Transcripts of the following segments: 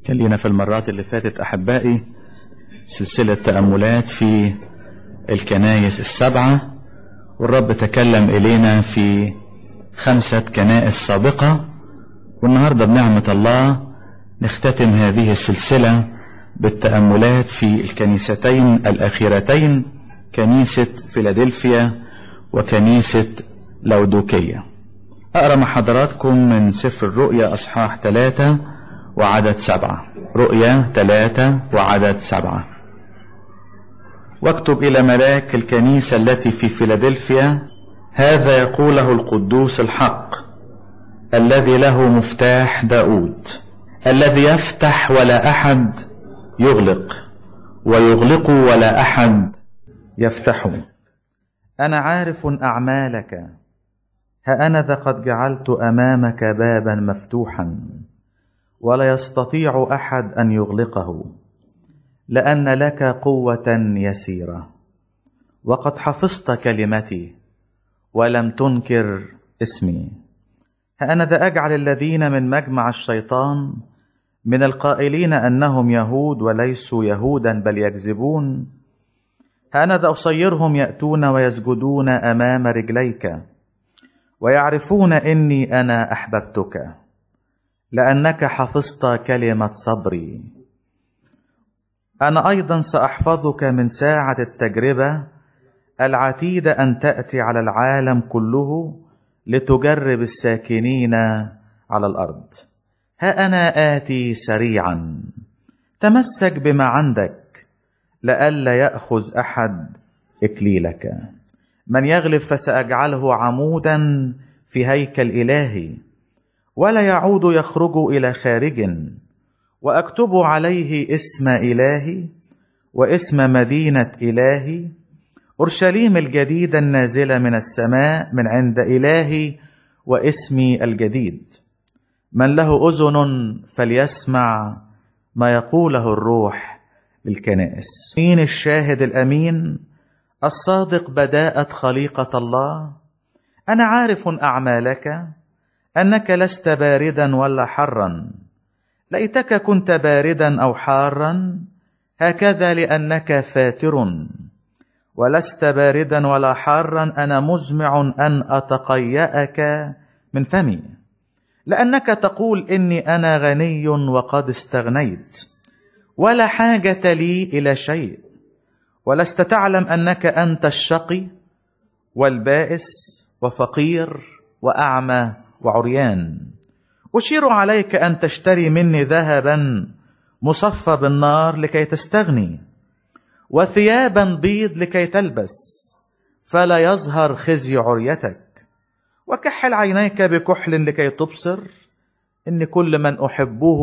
كان لينا في المرات اللي فاتت أحبائي سلسلة تأملات في الكنايس السبعة والرب تكلم إلينا في خمسة كنائس سابقة والنهاردة بنعمة الله نختتم هذه السلسلة بالتأملات في الكنيستين الأخيرتين كنيسة فيلادلفيا وكنيسة لودوكية أقرأ مع حضراتكم من سفر الرؤيا أصحاح ثلاثة وعدد سبعة رؤيا ثلاثة وعدد سبعة واكتب إلى ملاك الكنيسة التي في فيلادلفيا هذا يقوله القدوس الحق الذي له مفتاح داود الذي يفتح ولا أحد يغلق ويغلق ولا أحد يفتح أنا عارف أعمالك ها أنا ذا قد جعلت أمامك بابا مفتوحا ولا يستطيع أحد أن يغلقه لأن لك قوة يسيرة وقد حفظت كلمتي ولم تنكر اسمي ها أنا ذا أجعل الذين من مجمع الشيطان من القائلين أنهم يهود وليسوا يهودا بل يكذبون ها أنا ذا أصيرهم يأتون ويسجدون أمام رجليك ويعرفون إني أنا أحببتك لأنك حفظت كلمة صبري أنا أيضا سأحفظك من ساعة التجربة العتيدة أن تأتي على العالم كله لتجرب الساكنين على الأرض ها أنا آتي سريعا تمسك بما عندك لئلا يأخذ أحد إكليلك من يغلب فسأجعله عمودا في هيكل إلهي ولا يعود يخرج إلى خارج وأكتب عليه اسم إلهي واسم مدينة إلهي أورشليم الجديدة النازلة من السماء من عند إلهي واسمي الجديد من له أذن فليسمع ما يقوله الروح للكنائس مين الشاهد الأمين الصادق بداءة خليقة الله أنا عارف أعمالك أنك لست باردا ولا حرا ليتك كنت باردا أو حارا هكذا لأنك فاتر ولست باردا ولا حارا أنا مزمع أن أتقيأك من فمي لأنك تقول إني أنا غني وقد استغنيت ولا حاجة لي إلى شيء ولست تعلم أنك أنت الشقي والبائس وفقير وأعمى وعريان أشير عليك أن تشتري مني ذهبا مصفى بالنار لكي تستغني وثيابا بيض لكي تلبس فلا يظهر خزي عريتك وكحل عينيك بكحل لكي تبصر إن كل من أحبه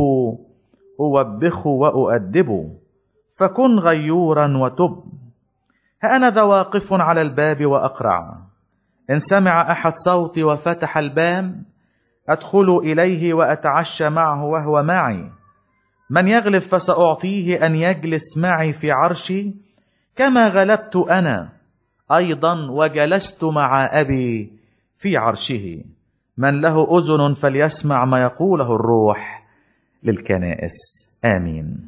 أوبخه وأؤدبه فكن غيورا وتب ها أنا ذا واقف على الباب وأقرع إن سمع أحد صوتي وفتح الباب أدخل إليه وأتعشى معه وهو معي من يغلب فسأعطيه أن يجلس معي في عرشي كما غلبت أنا أيضا وجلست مع أبي في عرشه من له أذن فليسمع ما يقوله الروح للكنائس آمين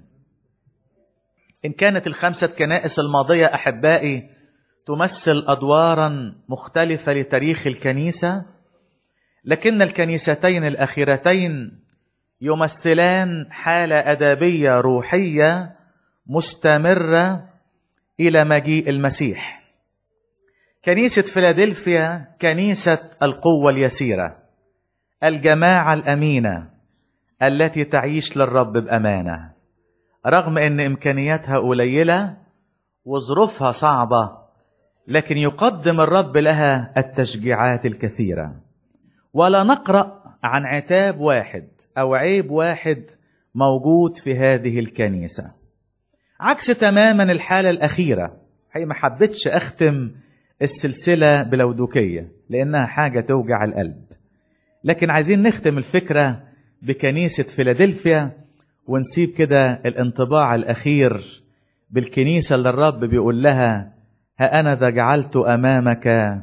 إن كانت الخمسة كنائس الماضية أحبائي تمثل أدوارا مختلفة لتاريخ الكنيسة لكن الكنيستين الأخيرتين يمثلان حالة أدبية روحية مستمرة إلى مجيء المسيح كنيسة فيلادلفيا كنيسة القوة اليسيرة الجماعة الأمينة التي تعيش للرب بأمانة رغم أن إمكانياتها قليلة وظروفها صعبة لكن يقدم الرب لها التشجيعات الكثيرة ولا نقرأ عن عتاب واحد أو عيب واحد موجود في هذه الكنيسة عكس تماما الحالة الأخيرة هي ما حبتش أختم السلسلة بلودوكية لأنها حاجة توجع القلب لكن عايزين نختم الفكرة بكنيسة فيلادلفيا ونسيب كده الانطباع الأخير بالكنيسة اللي الرب بيقول لها ها أنا ذا جعلت أمامك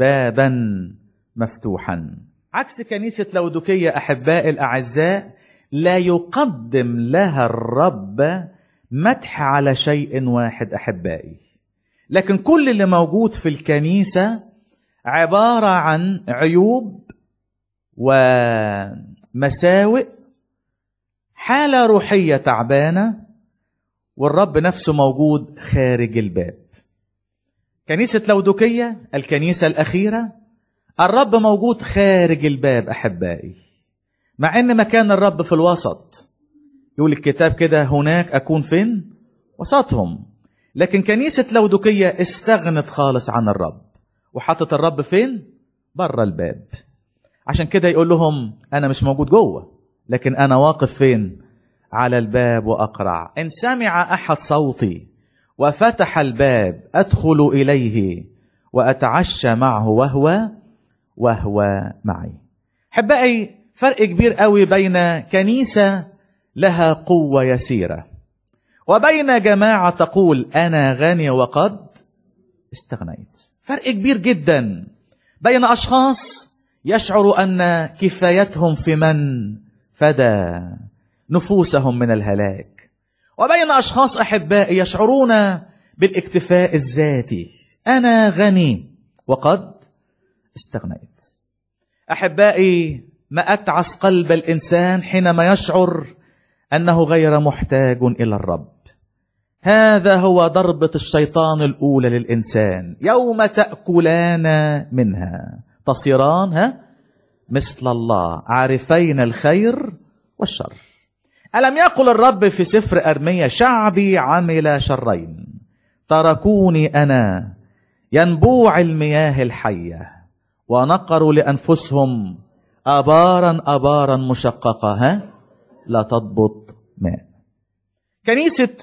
بابا مفتوحا عكس كنيسة لودوكية أحباء الأعزاء لا يقدم لها الرب مدح على شيء واحد احبائي لكن كل اللي موجود في الكنيسه عباره عن عيوب ومساوئ حاله روحيه تعبانه والرب نفسه موجود خارج الباب كنيسه لودوكيه الكنيسه الاخيره الرب موجود خارج الباب احبائي مع ان مكان الرب في الوسط يقول الكتاب كده هناك اكون فين وسطهم لكن كنيسه لودوكيه استغنت خالص عن الرب وحطت الرب فين بره الباب عشان كده يقول لهم انا مش موجود جوه لكن انا واقف فين على الباب واقرع ان سمع احد صوتي وفتح الباب ادخل اليه واتعشى معه وهو وهو معي احبائي فرق كبير قوي بين كنيسه لها قوه يسيره وبين جماعه تقول انا غني وقد استغنيت فرق كبير جدا بين اشخاص يشعروا ان كفايتهم في من فدى نفوسهم من الهلاك وبين اشخاص احبائي يشعرون بالاكتفاء الذاتي انا غني وقد استغنيت احبائي ما اتعس قلب الانسان حينما يشعر انه غير محتاج الى الرب هذا هو ضربه الشيطان الاولى للانسان يوم تاكلان منها تصيران ها مثل الله عارفين الخير والشر الم يقل الرب في سفر ارميا شعبي عمل شرين تركوني انا ينبوع المياه الحيه ونقروا لانفسهم ابارا ابارا مشققه ها لا تضبط ماء كنيسه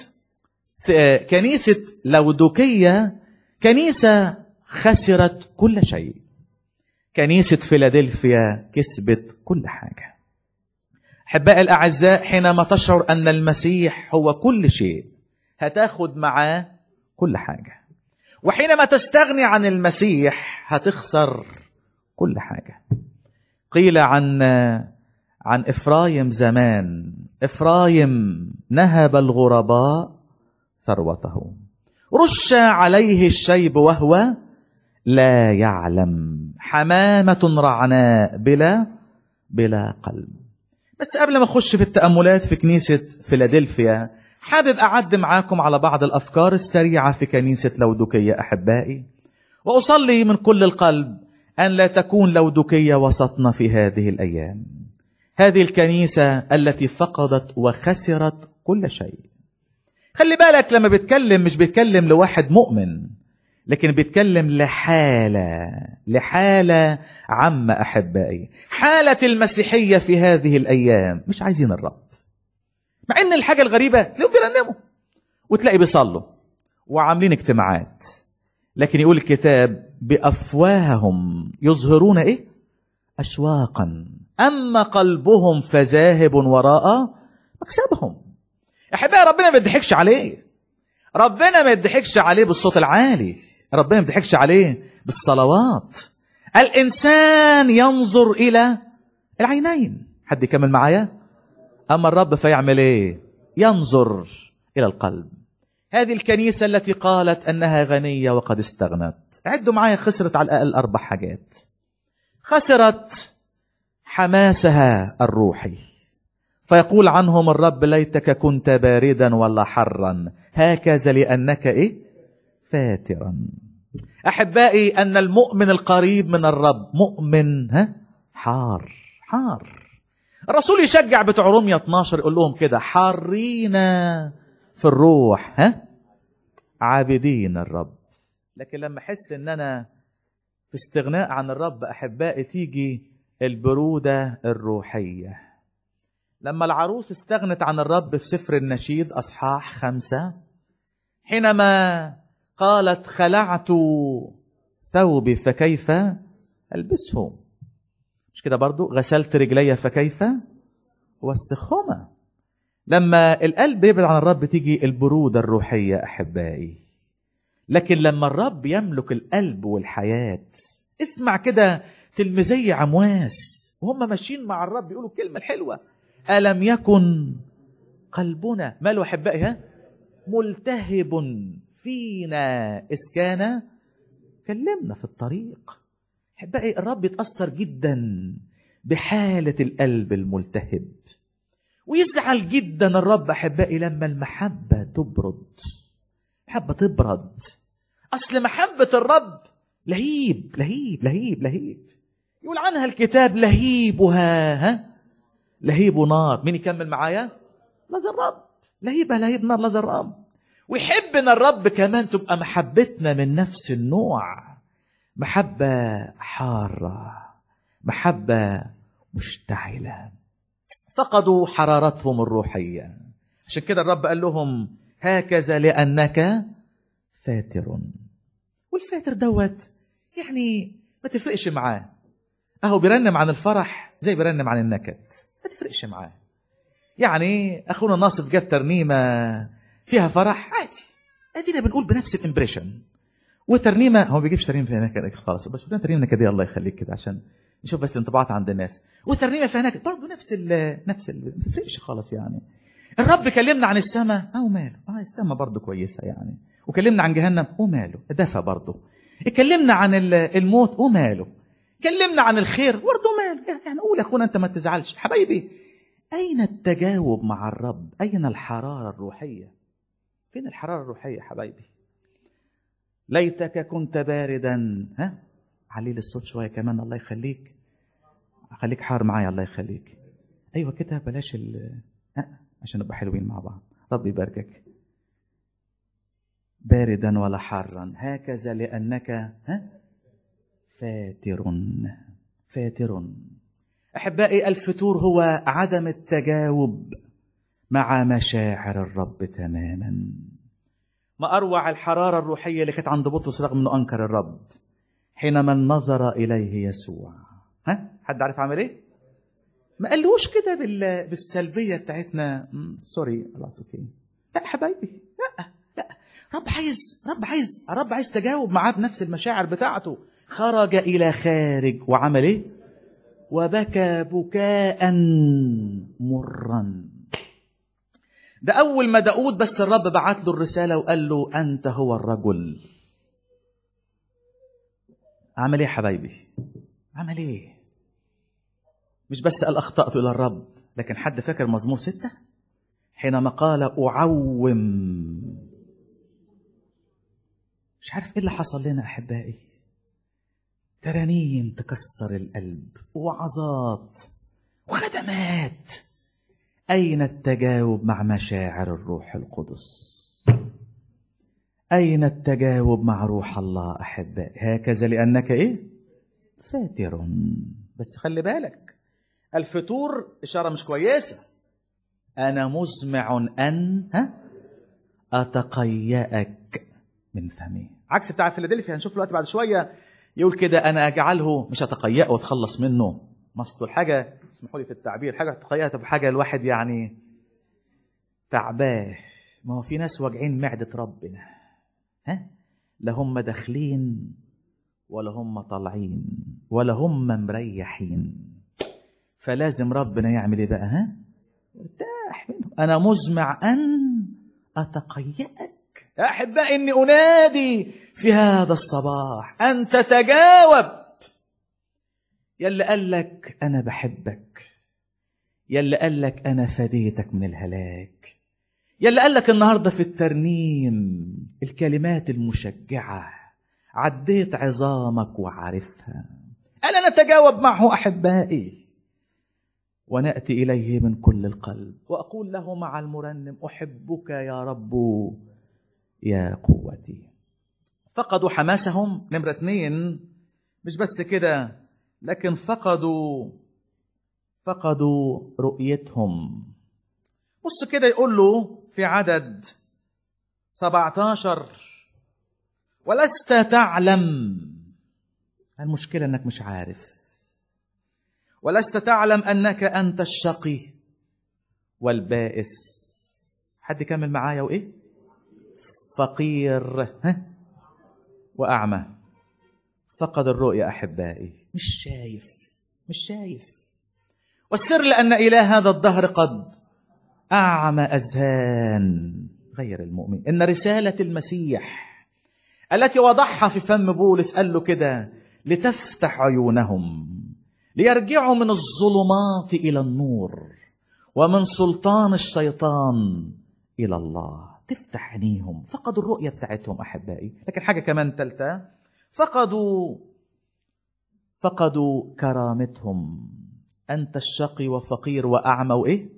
كنيسه لودوكيه كنيسه خسرت كل شيء كنيسه فيلادلفيا كسبت كل حاجه احبائي الاعزاء حينما تشعر ان المسيح هو كل شيء هتاخد معاه كل حاجه وحينما تستغني عن المسيح هتخسر كل حاجه قيل عن عن افرايم زمان افرايم نهب الغرباء ثروته رش عليه الشيب وهو لا يعلم حمامه رعناء بلا بلا قلب بس قبل ما اخش في التاملات في كنيسه فيلادلفيا حابب اعد معاكم على بعض الافكار السريعه في كنيسه لودوكيه احبائي واصلي من كل القلب ان لا تكون لودوكيه وسطنا في هذه الايام هذه الكنيسه التي فقدت وخسرت كل شيء خلي بالك لما بيتكلم مش بيتكلم لواحد مؤمن لكن بيتكلم لحالة لحالة عامة أحبائي حالة المسيحية في هذه الأيام مش عايزين الرب مع إن الحاجة الغريبة تلاقيهم بيرنموا وتلاقي بيصلوا وعاملين اجتماعات لكن يقول الكتاب بأفواههم يظهرون إيه أشواقا أما قلبهم فذاهب وراء مكسبهم أحبائي ربنا ما يضحكش عليه ربنا ما يضحكش عليه بالصوت العالي ربنا ما يضحكش عليه بالصلوات الانسان ينظر الى العينين حد يكمل معايا اما الرب فيعمل ايه ينظر الى القلب هذه الكنيسه التي قالت انها غنيه وقد استغنت عدوا معايا خسرت على الاقل اربع حاجات خسرت حماسها الروحي فيقول عنهم الرب ليتك كنت باردا ولا حرا هكذا لانك ايه فاترا احبائي ان المؤمن القريب من الرب مؤمن ها حار حار الرسول يشجع بتوع روميا 12 يقول لهم كده حارين في الروح ها عابدين الرب لكن لما احس ان انا في استغناء عن الرب احبائي تيجي البروده الروحيه لما العروس استغنت عن الرب في سفر النشيد اصحاح خمسه حينما قالت خلعت ثوبي فكيف البسه مش كده برضو غسلت رجلي فكيف وسخهما لما القلب يبعد عن الرب تيجي البرودة الروحية أحبائي لكن لما الرب يملك القلب والحياة اسمع كده تلميذي عمواس وهم ماشيين مع الرب يقولوا الكلمة الحلوة ألم يكن قلبنا ماله أحبائي ها ملتهب فينا إذ كان كلمنا في الطريق أحبائي الرب يتأثر جدا بحالة القلب الملتهب ويزعل جدا الرب أحبائي لما المحبة تبرد محبة تبرد أصل محبة الرب لهيب لهيب لهيب لهيب يقول عنها الكتاب لهيبها ها لهيب نار مين يكمل معايا لازم الرب لهيبها لهيب نار لازم الرب ويحب ان الرب كمان تبقى محبتنا من نفس النوع محبة حارة محبة مشتعلة فقدوا حرارتهم الروحية عشان كده الرب قال لهم هكذا لأنك فاتر والفاتر دوت يعني ما تفرقش معاه اهو بيرنم عن الفرح زي بيرنم عن النكد ما تفرقش معاه يعني اخونا ناصف جاب ترنيمه فيها فرح عادي ادينا بنقول بنفس الامبريشن وترنيمه هو ما بيجيبش ترنيمه فيها نكد خالص بس ترنيمه نكديه الله يخليك كده عشان نشوف بس الانطباعات عند الناس وترنيمه فيها نكد برضه نفس ال نفس ال ما تفرقش خالص يعني الرب كلمنا عن السماء اه وماله اه السماء برضه كويسه يعني وكلمنا عن جهنم وماله دفى برضه اتكلمنا عن الموت وماله كلمنا عن الخير برضه ماله يعني قول اخونا انت ما تزعلش حبايبي اين التجاوب مع الرب اين الحراره الروحيه فين الحراره الروحيه حبايبي ليتك كنت باردا ها علي لي الصوت شويه كمان الله يخليك خليك حار معايا الله يخليك ايوه كده بلاش ال أه عشان نبقى حلوين مع بعض رب يباركك باردا ولا حارا هكذا لانك ها فاتر فاتر احبائي الفتور هو عدم التجاوب مع مشاعر الرب تماما ما اروع الحراره الروحيه اللي كانت عند بطرس رغم انه انكر الرب حينما نظر اليه يسوع ها حد عارف عمل ايه ما قالوش كده بال... بالسلبيه بتاعتنا سوري خلاص اوكي لا حبايبي لا لا رب عايز رب عايز رب عايز تجاوب معاه بنفس المشاعر بتاعته خرج الى خارج وعمل ايه وبكى بكاء مرا ده اول ما داود بس الرب بعت له الرساله وقال له انت هو الرجل عمل ايه يا حبايبي عمل ايه مش بس قال اخطات الى الرب لكن حد فاكر مزمور ستة حينما قال اعوم مش عارف ايه اللي حصل لنا احبائي ترانيم تكسر القلب وعظات وخدمات اين التجاوب مع مشاعر الروح القدس اين التجاوب مع روح الله احبائي هكذا لانك ايه فاتر بس خلي بالك الفتور اشاره مش كويسه انا مزمع ان ها اتقيأك من فمي عكس بتاع فيلادلفيا هنشوف دلوقتي بعد شويه يقول كده انا اجعله مش اتقيأه واتخلص منه مصدر الحاجه اسمحوا لي في التعبير حاجه تقيأها تبقى حاجه الواحد يعني تعباه ما هو في ناس واجعين معده ربنا ها لا هم داخلين ولا هم طالعين ولا هم مريحين فلازم ربنا يعمل ايه بقى ها ارتاح منه انا مزمع ان اتقيأك يا احبائي اني انادي في هذا الصباح ان تتجاوب يلي قال لك انا بحبك يلي قال لك انا فديتك من الهلاك يلي قال لك النهارده في الترنيم الكلمات المشجعه عديت عظامك وعارفها الا نتجاوب معه احبائي وناتي اليه من كل القلب واقول له مع المرنم احبك يا رب يا قوتي فقدوا حماسهم نمره اثنين مش بس كده لكن فقدوا فقدوا رؤيتهم بص كده يقول له في عدد 17 ولست تعلم المشكلة انك مش عارف ولست تعلم انك انت الشقي والبائس حد كمل معايا وايه فقير ها واعمى فقد الرؤية احبائي مش شايف مش شايف والسر لأن إله هذا الدهر قد أعمى أذهان غير المؤمن إن رسالة المسيح التي وضعها في فم بولس قال له كده لتفتح عيونهم ليرجعوا من الظلمات إلى النور ومن سلطان الشيطان إلى الله تفتح عينيهم فقدوا الرؤية بتاعتهم أحبائي لكن حاجة كمان ثالثة فقدوا فقدوا كرامتهم أنت الشقي وفقير وأعمى وإيه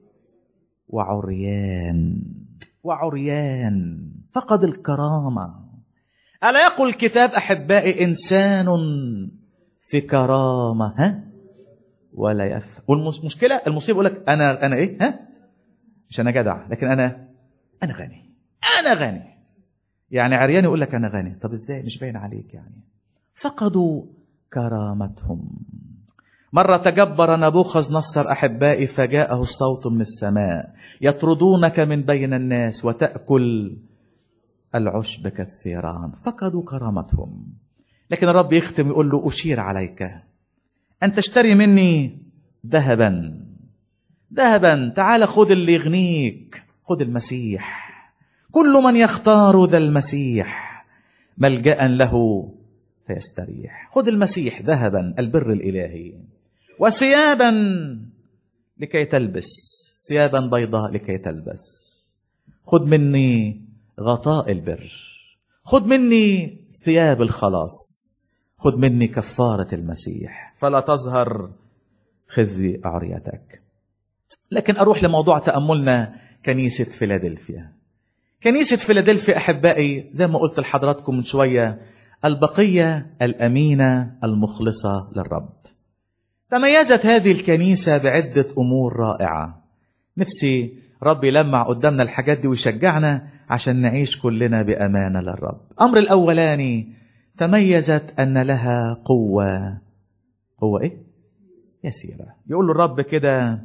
وعريان وعريان فقد الكرامة ألا يقول الكتاب أحبائي إنسان في كرامة ها ولا يفهم والمشكلة المصيبة يقول لك أنا أنا إيه ها مش أنا جدع لكن أنا أنا غني أنا غني يعني عريان يقول لك أنا غني طب إزاي مش باين عليك يعني فقدوا كرامتهم مرة تجبر نبوخذ نصر أحبائي فجاءه الصوت من السماء يطردونك من بين الناس وتأكل العشب كالثيران فقدوا كرامتهم لكن الرب يختم يقول له أشير عليك أن تشتري مني ذهبا ذهبا تعال خذ اللي يغنيك خذ المسيح كل من يختار ذا المسيح ملجأ له فيستريح خذ المسيح ذهبا البر الإلهي وثيابا لكي تلبس ثيابا بيضاء لكي تلبس خذ مني غطاء البر خذ مني ثياب الخلاص خذ مني كفارة المسيح فلا تظهر خزي عريتك لكن أروح لموضوع تأملنا كنيسة فيلادلفيا كنيسة فيلادلفيا أحبائي زي ما قلت لحضراتكم من شوية البقية الأمينة المخلصة للرب تميزت هذه الكنيسة بعدة أمور رائعة نفسي رب يلمع قدامنا الحاجات دي ويشجعنا عشان نعيش كلنا بأمانة للرب أمر الأولاني تميزت أن لها قوة قوة إيه؟ يسيرة يقول له الرب كده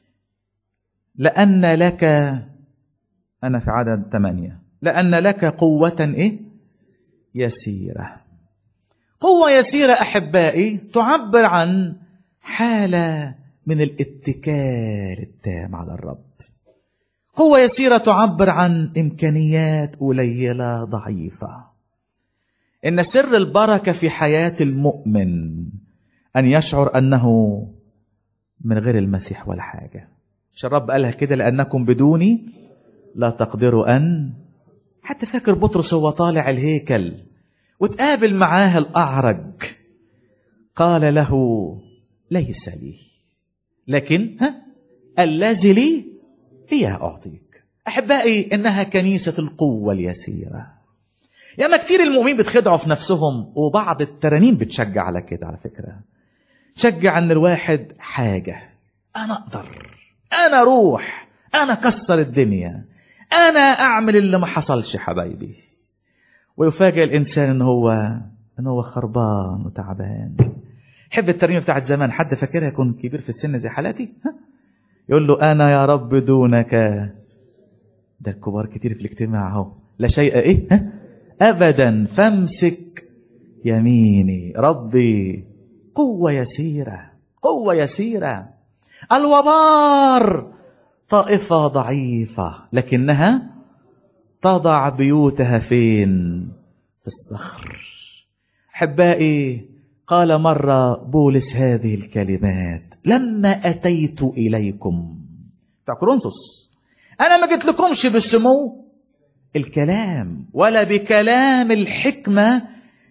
لأن لك أنا في عدد ثمانية لأن لك قوة إيه؟ يسيرة قوة يسيرة أحبائي تعبر عن حالة من الاتكال التام على الرب قوة يسيرة تعبر عن إمكانيات قليلة ضعيفة إن سر البركة في حياة المؤمن أن يشعر أنه من غير المسيح ولا حاجة مش الرب قالها كده لأنكم بدوني لا تقدروا أن حتى فاكر بطرس هو طالع الهيكل وتقابل معاه الأعرج قال له ليس لي لكن ها الذي لي هي أعطيك أحبائي إنها كنيسة القوة اليسيرة ياما كتير المؤمنين بتخدعوا في نفسهم وبعض الترانيم بتشجع على كده على فكرة تشجع ان الواحد حاجة انا اقدر انا اروح انا اكسر الدنيا انا اعمل اللي ما حصلش حبايبي ويفاجئ الانسان ان هو ان هو خربان وتعبان حب الترنيمه بتاعت زمان حد فاكرها يكون كبير في السن زي حالاتي ها؟ يقول له انا يا رب دونك ده الكبار كتير في الاجتماع اهو لا شيء ايه ها؟ ابدا فامسك يميني ربي قوه يسيره قوه يسيره الوبار طائفه ضعيفه لكنها تضع بيوتها فين في الصخر احبائي قال مره بولس هذه الكلمات لما اتيت اليكم بتاع كورنثوس انا ما جيت لكمش بالسمو الكلام ولا بكلام الحكمه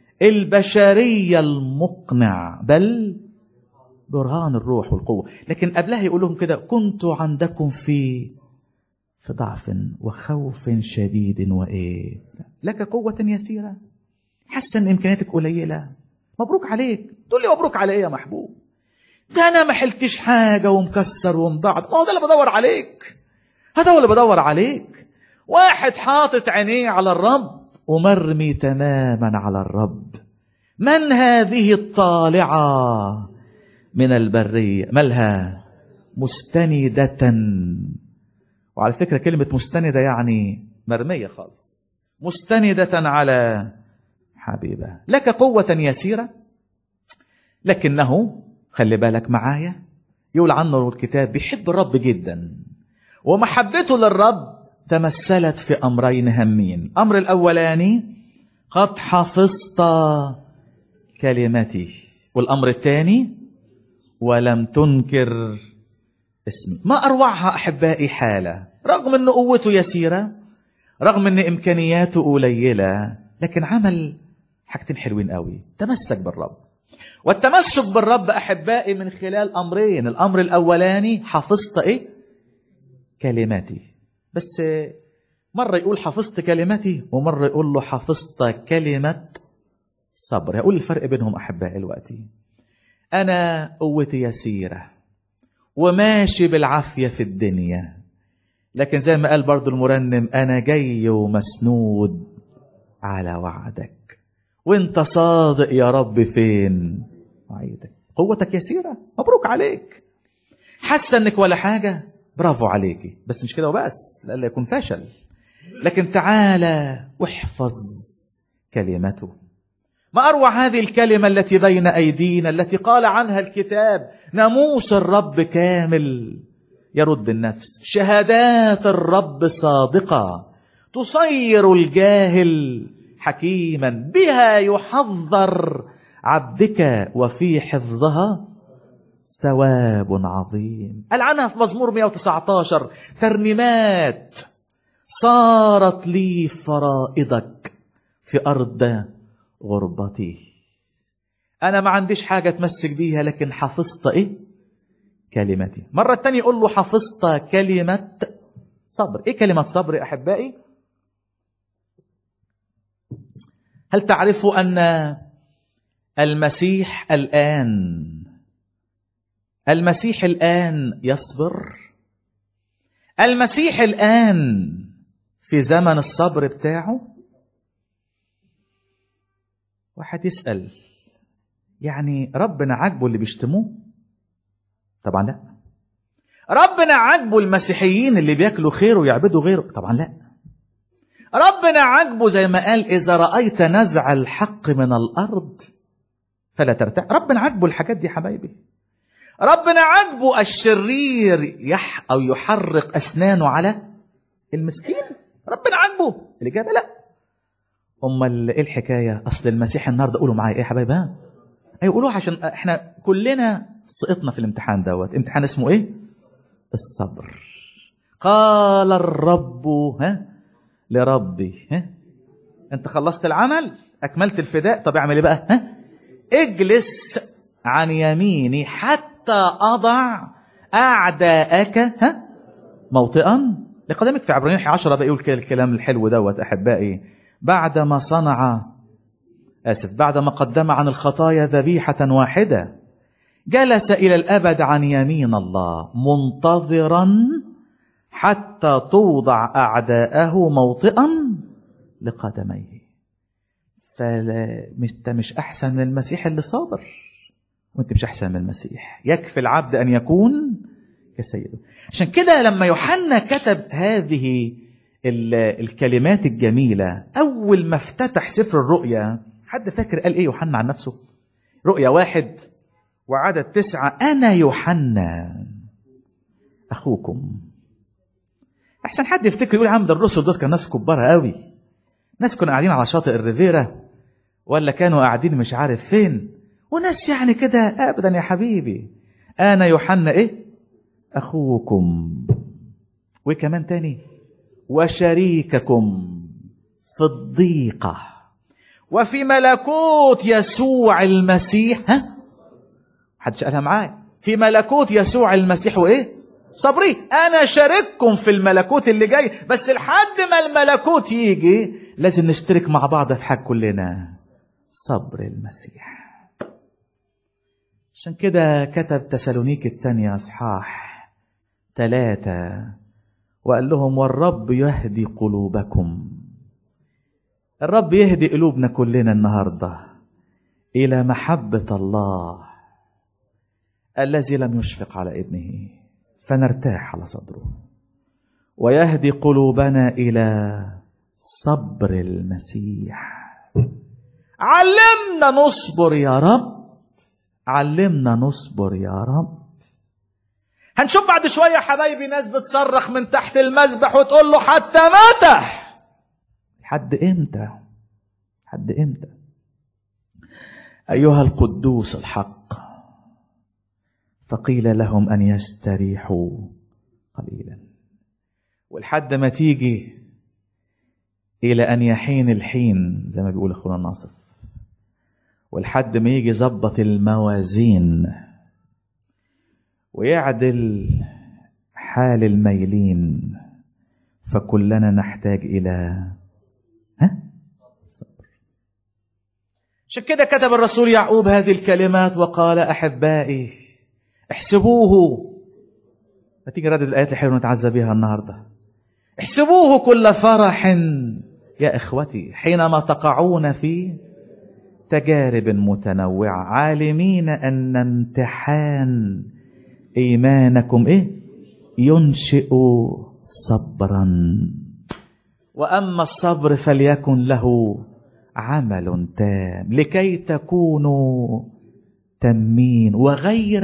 البشريه المقنع بل برهان الروح والقوه لكن قبلها يقول لهم كده كنت عندكم في في ضعف وخوف شديد وايه لك قوه يسيره حاسه ان امكانياتك قليله مبروك عليك تقول لي مبروك على ايه يا محبوب ده انا ما حلتش حاجه ومكسر ومضعض ما هو ده اللي بدور عليك هذا هو اللي بدور عليك واحد حاطط عينيه على الرب ومرمي تماما على الرب من هذه الطالعه من البريه مالها مستنده وعلى فكره كلمه مستنده يعني مرميه خالص مستنده على حبيبه لك قوه يسيره لكنه خلي بالك معايا يقول عنه الكتاب بيحب الرب جدا ومحبته للرب تمثلت في امرين هامين الامر الاولاني قد حفظت كلمتي والامر الثاني ولم تنكر اسمي ما اروعها احبائي حاله رغم ان قوته يسيره رغم ان امكانياته قليله لكن عمل حاجتين حلوين قوي تمسك بالرب والتمسك بالرب احبائي من خلال امرين الامر الاولاني حفظت ايه كلماتي بس مره يقول حفظت كلمتي ومره يقول له حفظت كلمه صبر هقول الفرق بينهم احبائي دلوقتي انا قوتي يسيره وماشي بالعافيه في الدنيا لكن زي ما قال برضو المرنم انا جاي ومسنود على وعدك وانت صادق يا رب فين وعيدك قوتك يسيره مبروك عليك حاسه انك ولا حاجه برافو عليكي بس مش كده وبس لألا يكون فشل لكن تعالى واحفظ كلمته ما اروع هذه الكلمه التي بين ايدينا التي قال عنها الكتاب ناموس الرب كامل يرد النفس شهادات الرب صادقه تصير الجاهل حكيما بها يحذر عبدك وفي حفظها ثواب عظيم قال عنها في مزمور 119 ترنيمات صارت لي فرائضك في أرض غربتي أنا ما عنديش حاجة أتمسك بيها لكن حفظت إيه كلمتي مرة تانية يقول له حفظت كلمة صبر إيه كلمة صبر يا أحبائي هل تعرفوا أن المسيح الآن المسيح الآن يصبر المسيح الآن في زمن الصبر بتاعه واحد يسأل يعني ربنا عاجبه اللي بيشتموه طبعا لا ربنا عاجبه المسيحيين اللي بياكلوا خير ويعبدوا غيره طبعا لا ربنا عاجبه زي ما قال إذا رأيت نزع الحق من الأرض فلا ترتاح ربنا عاجبه الحاجات دي حبايبي ربنا عاجبه الشرير يح أو يحرق أسنانه على المسكين ربنا عاجبه الإجابة لا أمال إيه الحكاية أصل المسيح النهاردة قولوا معايا إيه يا حبايبي ها أيوة قولوا عشان إحنا كلنا سقطنا في الامتحان دوت امتحان اسمه إيه الصبر قال الرب ها لربي ها انت خلصت العمل اكملت الفداء طب اعمل ايه بقى ها اجلس عن يميني حتى اضع اعداءك ها موطئا لقدمك في عبرانيين 10 بقى يقول الكلام الحلو دوت احبائي بعدما صنع اسف بعدما قدم عن الخطايا ذبيحه واحده جلس الى الابد عن يمين الله منتظرا حتى توضع اعداءه موطئا لقدميه فانت مش احسن من المسيح اللي صابر وانت مش احسن من المسيح يكفي العبد ان يكون كسيده عشان كده لما يوحنا كتب هذه الكلمات الجميله اول ما افتتح سفر الرؤيا حد فاكر قال ايه يوحنا عن نفسه رؤيا واحد وعدد تسعة أنا يوحنا أخوكم أحسن حد يفتكر يقول يا عم ده الرسل دول كانوا ناس كبار قوي ناس كانوا قاعدين على شاطئ الريفيرا ولا كانوا قاعدين مش عارف فين وناس يعني كده أبدا يا حبيبي أنا يوحنا إيه أخوكم وكمان تاني وشريككم في الضيقة وفي ملكوت يسوع المسيح ها حدش قالها معايا في ملكوت يسوع المسيح وايه صبري انا شارككم في الملكوت اللي جاي بس لحد ما الملكوت يجي لازم نشترك مع بعض في حاجه كلنا صبر المسيح عشان كده كتب تسالونيك الثانية اصحاح ثلاثة وقال لهم والرب يهدي قلوبكم الرب يهدي قلوبنا كلنا النهارده الى محبه الله الذي لم يشفق على ابنه فنرتاح على صدره ويهدي قلوبنا الى صبر المسيح علمنا نصبر يا رب علمنا نصبر يا رب هنشوف بعد شوية حبايبي ناس بتصرخ من تحت المذبح وتقول له حتى متى لحد امتى لحد امتى أيها القدوس الحق فقيل لهم أن يستريحوا قليلا ولحد ما تيجي إلى أن يحين الحين زي ما بيقول أخونا ناصر ولحد ما يجي ظبط الموازين ويعدل حال الميلين فكلنا نحتاج إلى ها؟ صبر عشان كده كتب الرسول يعقوب هذه الكلمات وقال أحبائي احسبوه ما تيجي ردد الآيات الحلوة نتعزى بها النهاردة احسبوه كل فرح يا إخوتي حينما تقعون في تجارب متنوعة عالمين أن امتحان إيمانكم إيه ينشئ صبرا وأما الصبر فليكن له عمل تام لكي تكونوا تمين وغير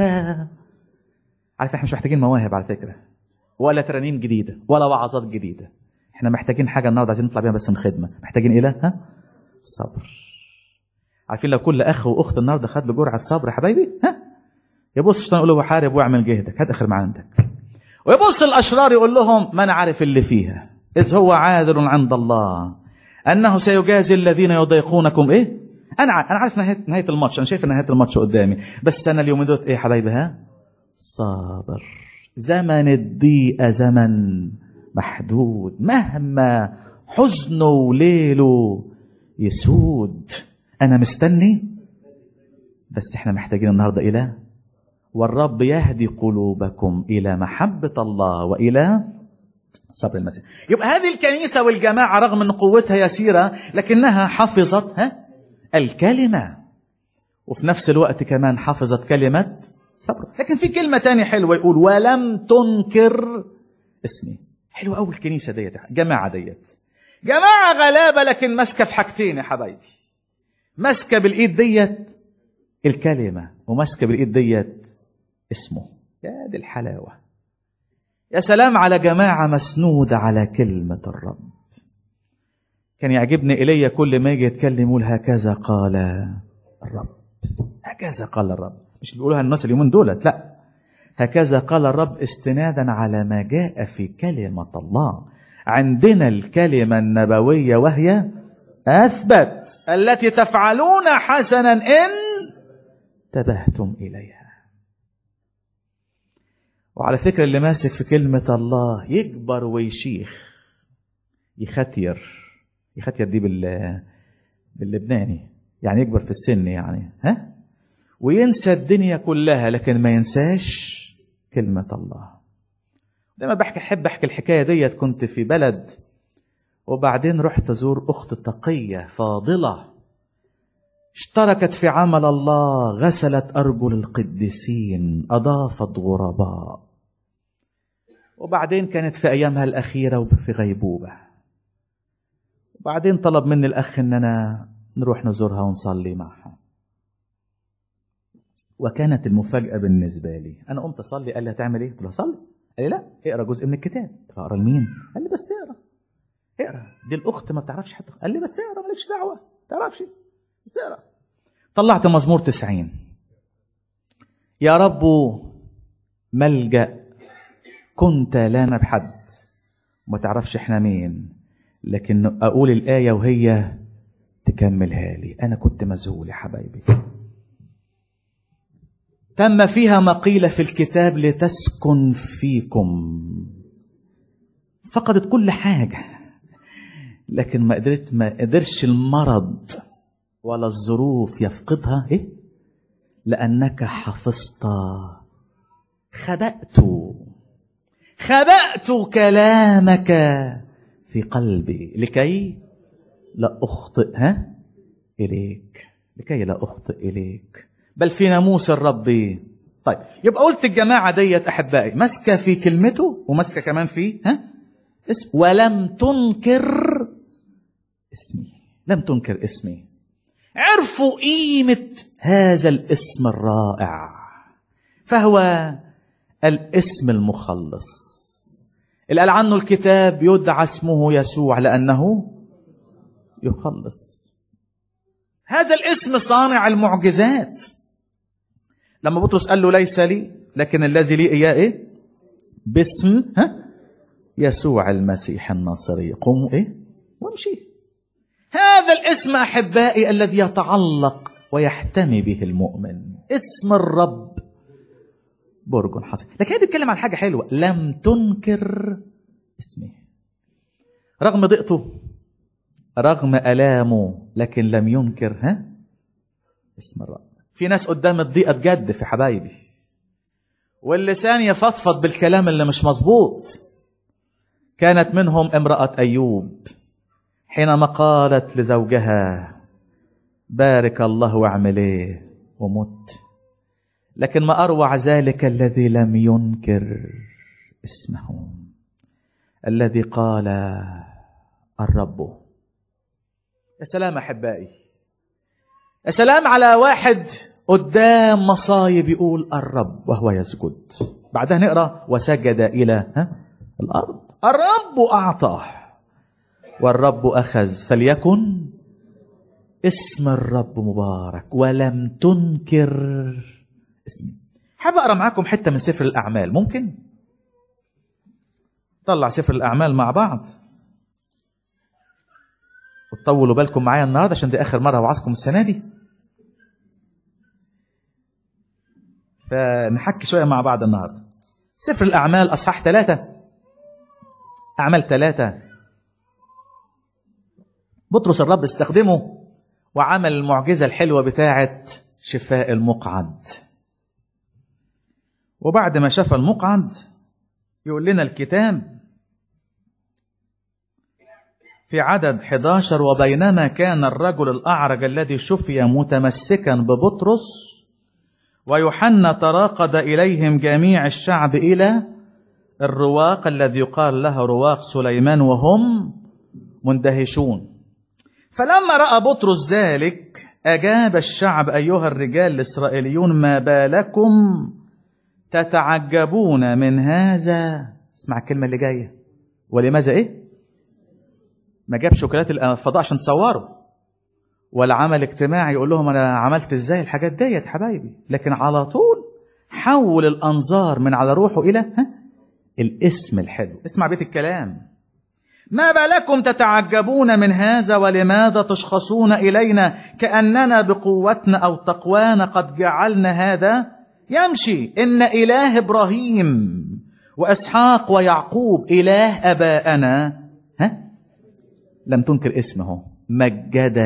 عارف احنا مش محتاجين مواهب على فكرة ولا ترانيم جديدة ولا وعظات جديدة احنا محتاجين حاجة النهاردة عايزين نطلع بيها بس من خدمة محتاجين ايه ها صبر عارفين لو كل اخ واخت النهارده خد له جرعه صبر يا حبايبي ها يبص الشيطان يقول له حارب واعمل جهدك هات اخر ما عندك ويبص الاشرار يقول لهم ما انا عارف اللي فيها اذ هو عادل عند الله انه سيجازي الذين يضايقونكم ايه انا ع- انا عارف نهايه نهايه الماتش انا شايف نهايه الماتش قدامي بس انا اليومين دول ايه يا حبايبي ها صابر زمن الضيقه زمن محدود مهما حزنه وليله يسود انا مستني بس احنا محتاجين النهارده الى والرب يهدي قلوبكم الى محبه الله والى صبر المسيح يبقى هذه الكنيسه والجماعه رغم ان قوتها يسيره لكنها حفظت ها الكلمه وفي نفس الوقت كمان حفظت كلمه صبر لكن في كلمه تانية حلوه يقول ولم تنكر اسمي حلوه قوي الكنيسه ديت جماعه ديت جماعه غلابه لكن ماسكه في حاجتين يا حبايبي ماسكه بالايد ديت الكلمه وماسكه بالايد ديت اسمه يا دي الحلاوه يا سلام على جماعه مسنوده على كلمه الرب كان يعجبني ايليا كل ما يجي يتكلم يقول هكذا قال الرب هكذا قال الرب مش بيقولوها الناس اليومين دولت لا هكذا قال الرب استنادا على ما جاء في كلمه الله عندنا الكلمه النبويه وهي اثبت التي تفعلون حسنا ان انتبهتم اليها وعلى فكره اللي ماسك في كلمه الله يكبر ويشيخ يختير يختير دي بال باللبناني يعني يكبر في السن يعني ها وينسى الدنيا كلها لكن ما ينساش كلمة الله دايما بحكي احب احكي الحكايه ديت كنت في بلد وبعدين رحت ازور اخت تقيه فاضله اشتركت في عمل الله غسلت ارجل القديسين اضافت غرباء وبعدين كانت في ايامها الاخيره وفي غيبوبه وبعدين طلب مني الاخ ان انا نروح نزورها ونصلي معها وكانت المفاجاه بالنسبه لي انا قمت اصلي قال لي هتعمل ايه قلت له صلي قال لي لا اقرا جزء من الكتاب قلت له اقرا لمين قال لي بس اقرا اقرا دي الاخت ما بتعرفش حتى قال لي بس اقرا مالكش دعوه ما تعرفش بس اقرا طلعت مزمور تسعين يا رب ملجأ كنت لا بحد ما تعرفش احنا مين لكن اقول الآية وهي تكملها لي انا كنت مذهول يا حبايبي تم فيها ما قيل في الكتاب لتسكن فيكم فقدت كل حاجة لكن ما قدرت ما قدرش المرض ولا الظروف يفقدها ايه لانك حفظت خبأت خبأت كلامك في قلبي لكي لا اخطئ ها اليك لكي لا اخطئ اليك بل في ناموس الرب طيب يبقى قلت الجماعه ديت احبائي ماسكه في كلمته وماسكه كمان في ها اسم ولم تنكر اسمي لم تنكر اسمي عرفوا قيمة هذا الاسم الرائع فهو الاسم المخلص اللي قال عنه الكتاب يدعى اسمه يسوع لأنه يخلص هذا الاسم صانع المعجزات لما بطرس قال له ليس لي لكن الذي لي إياه إيه باسم ها يسوع المسيح الناصري قوموا إيه وامشي هذا الاسم أحبائي الذي يتعلق ويحتمي به المؤمن اسم الرب برج حصين لكن هي بيتكلم عن حاجة حلوة لم تنكر اسمه رغم ضيقته رغم ألامه لكن لم ينكر ها اسم الرب في ناس قدام الضيقة تجد في حبايبي واللسان يفضفض بالكلام اللي مش مظبوط كانت منهم امرأة أيوب حينما قالت لزوجها بارك الله واعمل ايه ومت لكن ما اروع ذلك الذي لم ينكر اسمه الذي قال الرب يا سلام احبائي يا سلام على واحد قدام مصايب يقول الرب وهو يسجد بعدها نقرا وسجد الى ها الارض الرب اعطاه والرب اخذ فليكن اسم الرب مبارك ولم تنكر اسمي حابب اقرا معاكم حته من سفر الاعمال ممكن طلع سفر الاعمال مع بعض وتطولوا بالكم معايا النهارده عشان دي اخر مره وعظكم السنه دي فنحكي شويه مع بعض النهارده سفر الاعمال اصحاح ثلاثه اعمال ثلاثه بطرس الرب استخدمه وعمل المعجزة الحلوة بتاعة شفاء المقعد وبعد ما شفى المقعد يقول لنا الكتاب في عدد 11 وبينما كان الرجل الأعرج الذي شفي متمسكا ببطرس ويوحنا تراقد إليهم جميع الشعب إلى الرواق الذي يقال له رواق سليمان وهم مندهشون فلما راى بطرس ذلك اجاب الشعب ايها الرجال الاسرائيليون ما بالكم تتعجبون من هذا اسمع الكلمه اللي جايه ولماذا ايه ما جاب شوكولات الفضاء عشان تصوروا ولا عمل اجتماعي يقول لهم انا عملت ازاي الحاجات ديت حبايبي لكن على طول حول الانظار من على روحه الى ها الاسم الحلو اسمع بيت الكلام ما بالكم تتعجبون من هذا ولماذا تشخصون الينا كاننا بقوتنا او تقوانا قد جعلنا هذا يمشي ان اله ابراهيم واسحاق ويعقوب اله اباءنا ها لم تنكر اسمه مجد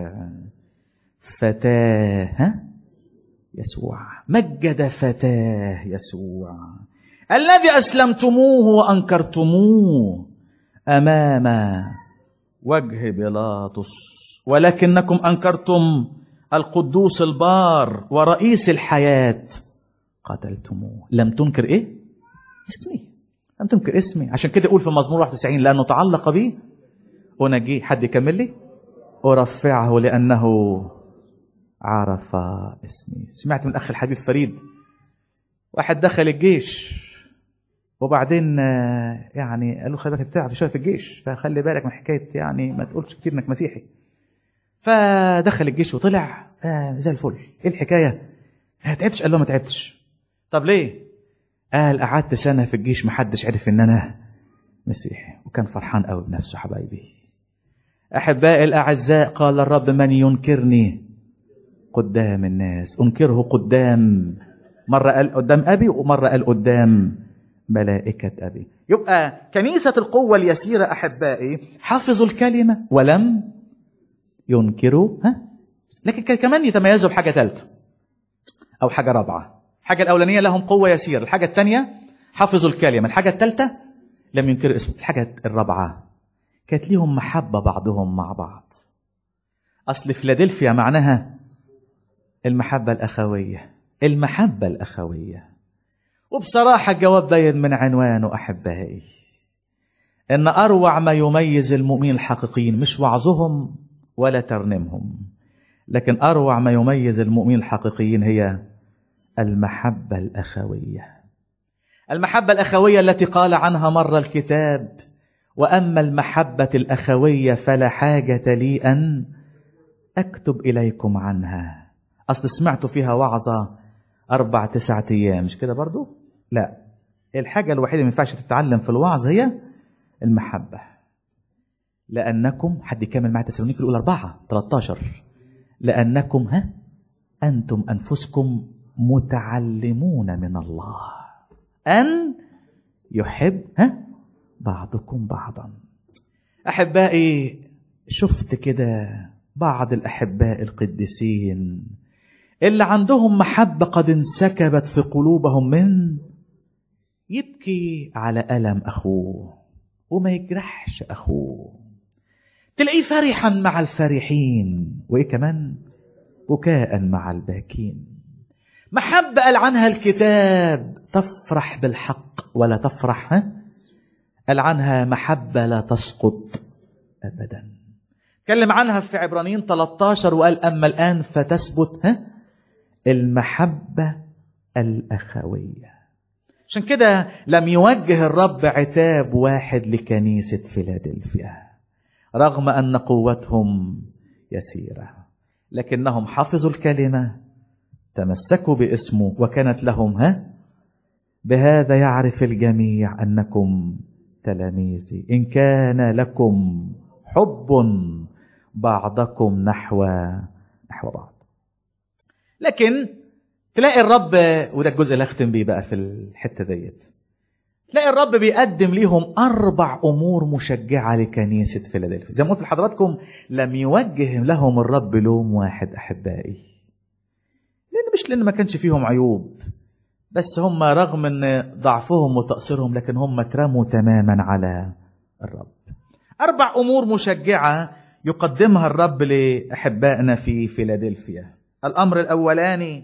فتاه ها يسوع مجد فتاه يسوع الذي اسلمتموه وانكرتموه امام وجه بيلاطس ولكنكم انكرتم القدوس البار ورئيس الحياه قتلتموه لم تنكر ايه اسمي لم تنكر اسمي عشان كده يقول في مزمور 91 لانه تعلق بي انجيه حد يكمل لي ارفعه لانه عرف اسمي سمعت من الاخ الحبيب فريد واحد دخل الجيش وبعدين يعني قال له خلي بالك بتلعب شويه في الجيش فخلي بالك من حكايه يعني ما تقولش كتير انك مسيحي فدخل الجيش وطلع آه زي الفل ايه الحكايه ما تعبتش قال له ما تعبتش طب ليه قال قعدت سنه في الجيش ما حدش عرف ان انا مسيحي وكان فرحان قوي بنفسه حبايبي احبائي الاعزاء قال الرب من ينكرني قدام الناس انكره قدام مره قال قدام ابي ومره قال قدام ملائكة أبي يبقى كنيسة القوة اليسيرة أحبائي حفظوا الكلمة ولم ينكروا ها لكن كمان يتميزوا بحاجة ثالثة أو حاجة رابعة الحاجة الأولانية لهم قوة يسيرة الحاجة الثانية حفظوا الكلمة الحاجة الثالثة لم ينكروا اسمه الحاجة الرابعة كانت ليهم محبة بعضهم مع بعض أصل فيلادلفيا معناها المحبة الأخوية المحبة الأخوية وبصراحة الجواب باين من عنوانه أحبائي إن أروع ما يميز المؤمنين الحقيقيين مش وعظهم ولا ترنيمهم لكن أروع ما يميز المؤمنين الحقيقيين هي المحبة الأخوية المحبة الأخوية التي قال عنها مر الكتاب وأما المحبة الأخوية فلا حاجة لي أن أكتب إليكم عنها أصل سمعت فيها وعظة أربع تسعة أيام مش كده برضو؟ لا الحاجة الوحيدة اللي ما ينفعش تتعلم في الوعظ هي المحبة لأنكم حد يكمل معي تسالونيك الأولى أربعة 13 لأنكم ها أنتم أنفسكم متعلمون من الله أن يحب ها بعضكم بعضا أحبائي شفت كده بعض الأحباء القديسين اللي عندهم محبة قد انسكبت في قلوبهم من يبكي على ألم أخوه وما يجرحش أخوه تلاقيه فرحا مع الفرحين وإيه كمان بكاء مع الباكين محبة قال عنها الكتاب تفرح بالحق ولا تفرح ها؟ قال عنها محبة لا تسقط أبدا تكلم عنها في عبرانيين 13 وقال أما الآن فتثبت ها المحبة الأخوية عشان كده لم يوجه الرب عتاب واحد لكنيسة فيلادلفيا رغم أن قوتهم يسيرة لكنهم حفظوا الكلمة تمسكوا باسمه وكانت لهم ها بهذا يعرف الجميع أنكم تلاميذي إن كان لكم حب بعضكم نحو نحو بعض لكن تلاقي الرب وده الجزء اللي اختم بيه بقى في الحته ديت تلاقي الرب بيقدم ليهم اربع امور مشجعه لكنيسه فيلادلفيا زي ما قلت لحضراتكم لم يوجه لهم الرب لوم واحد احبائي لان مش لان ما كانش فيهم عيوب بس هم رغم ان ضعفهم وتقصيرهم لكن هم اترموا تماما على الرب اربع امور مشجعه يقدمها الرب لاحبائنا في فيلادلفيا الامر الاولاني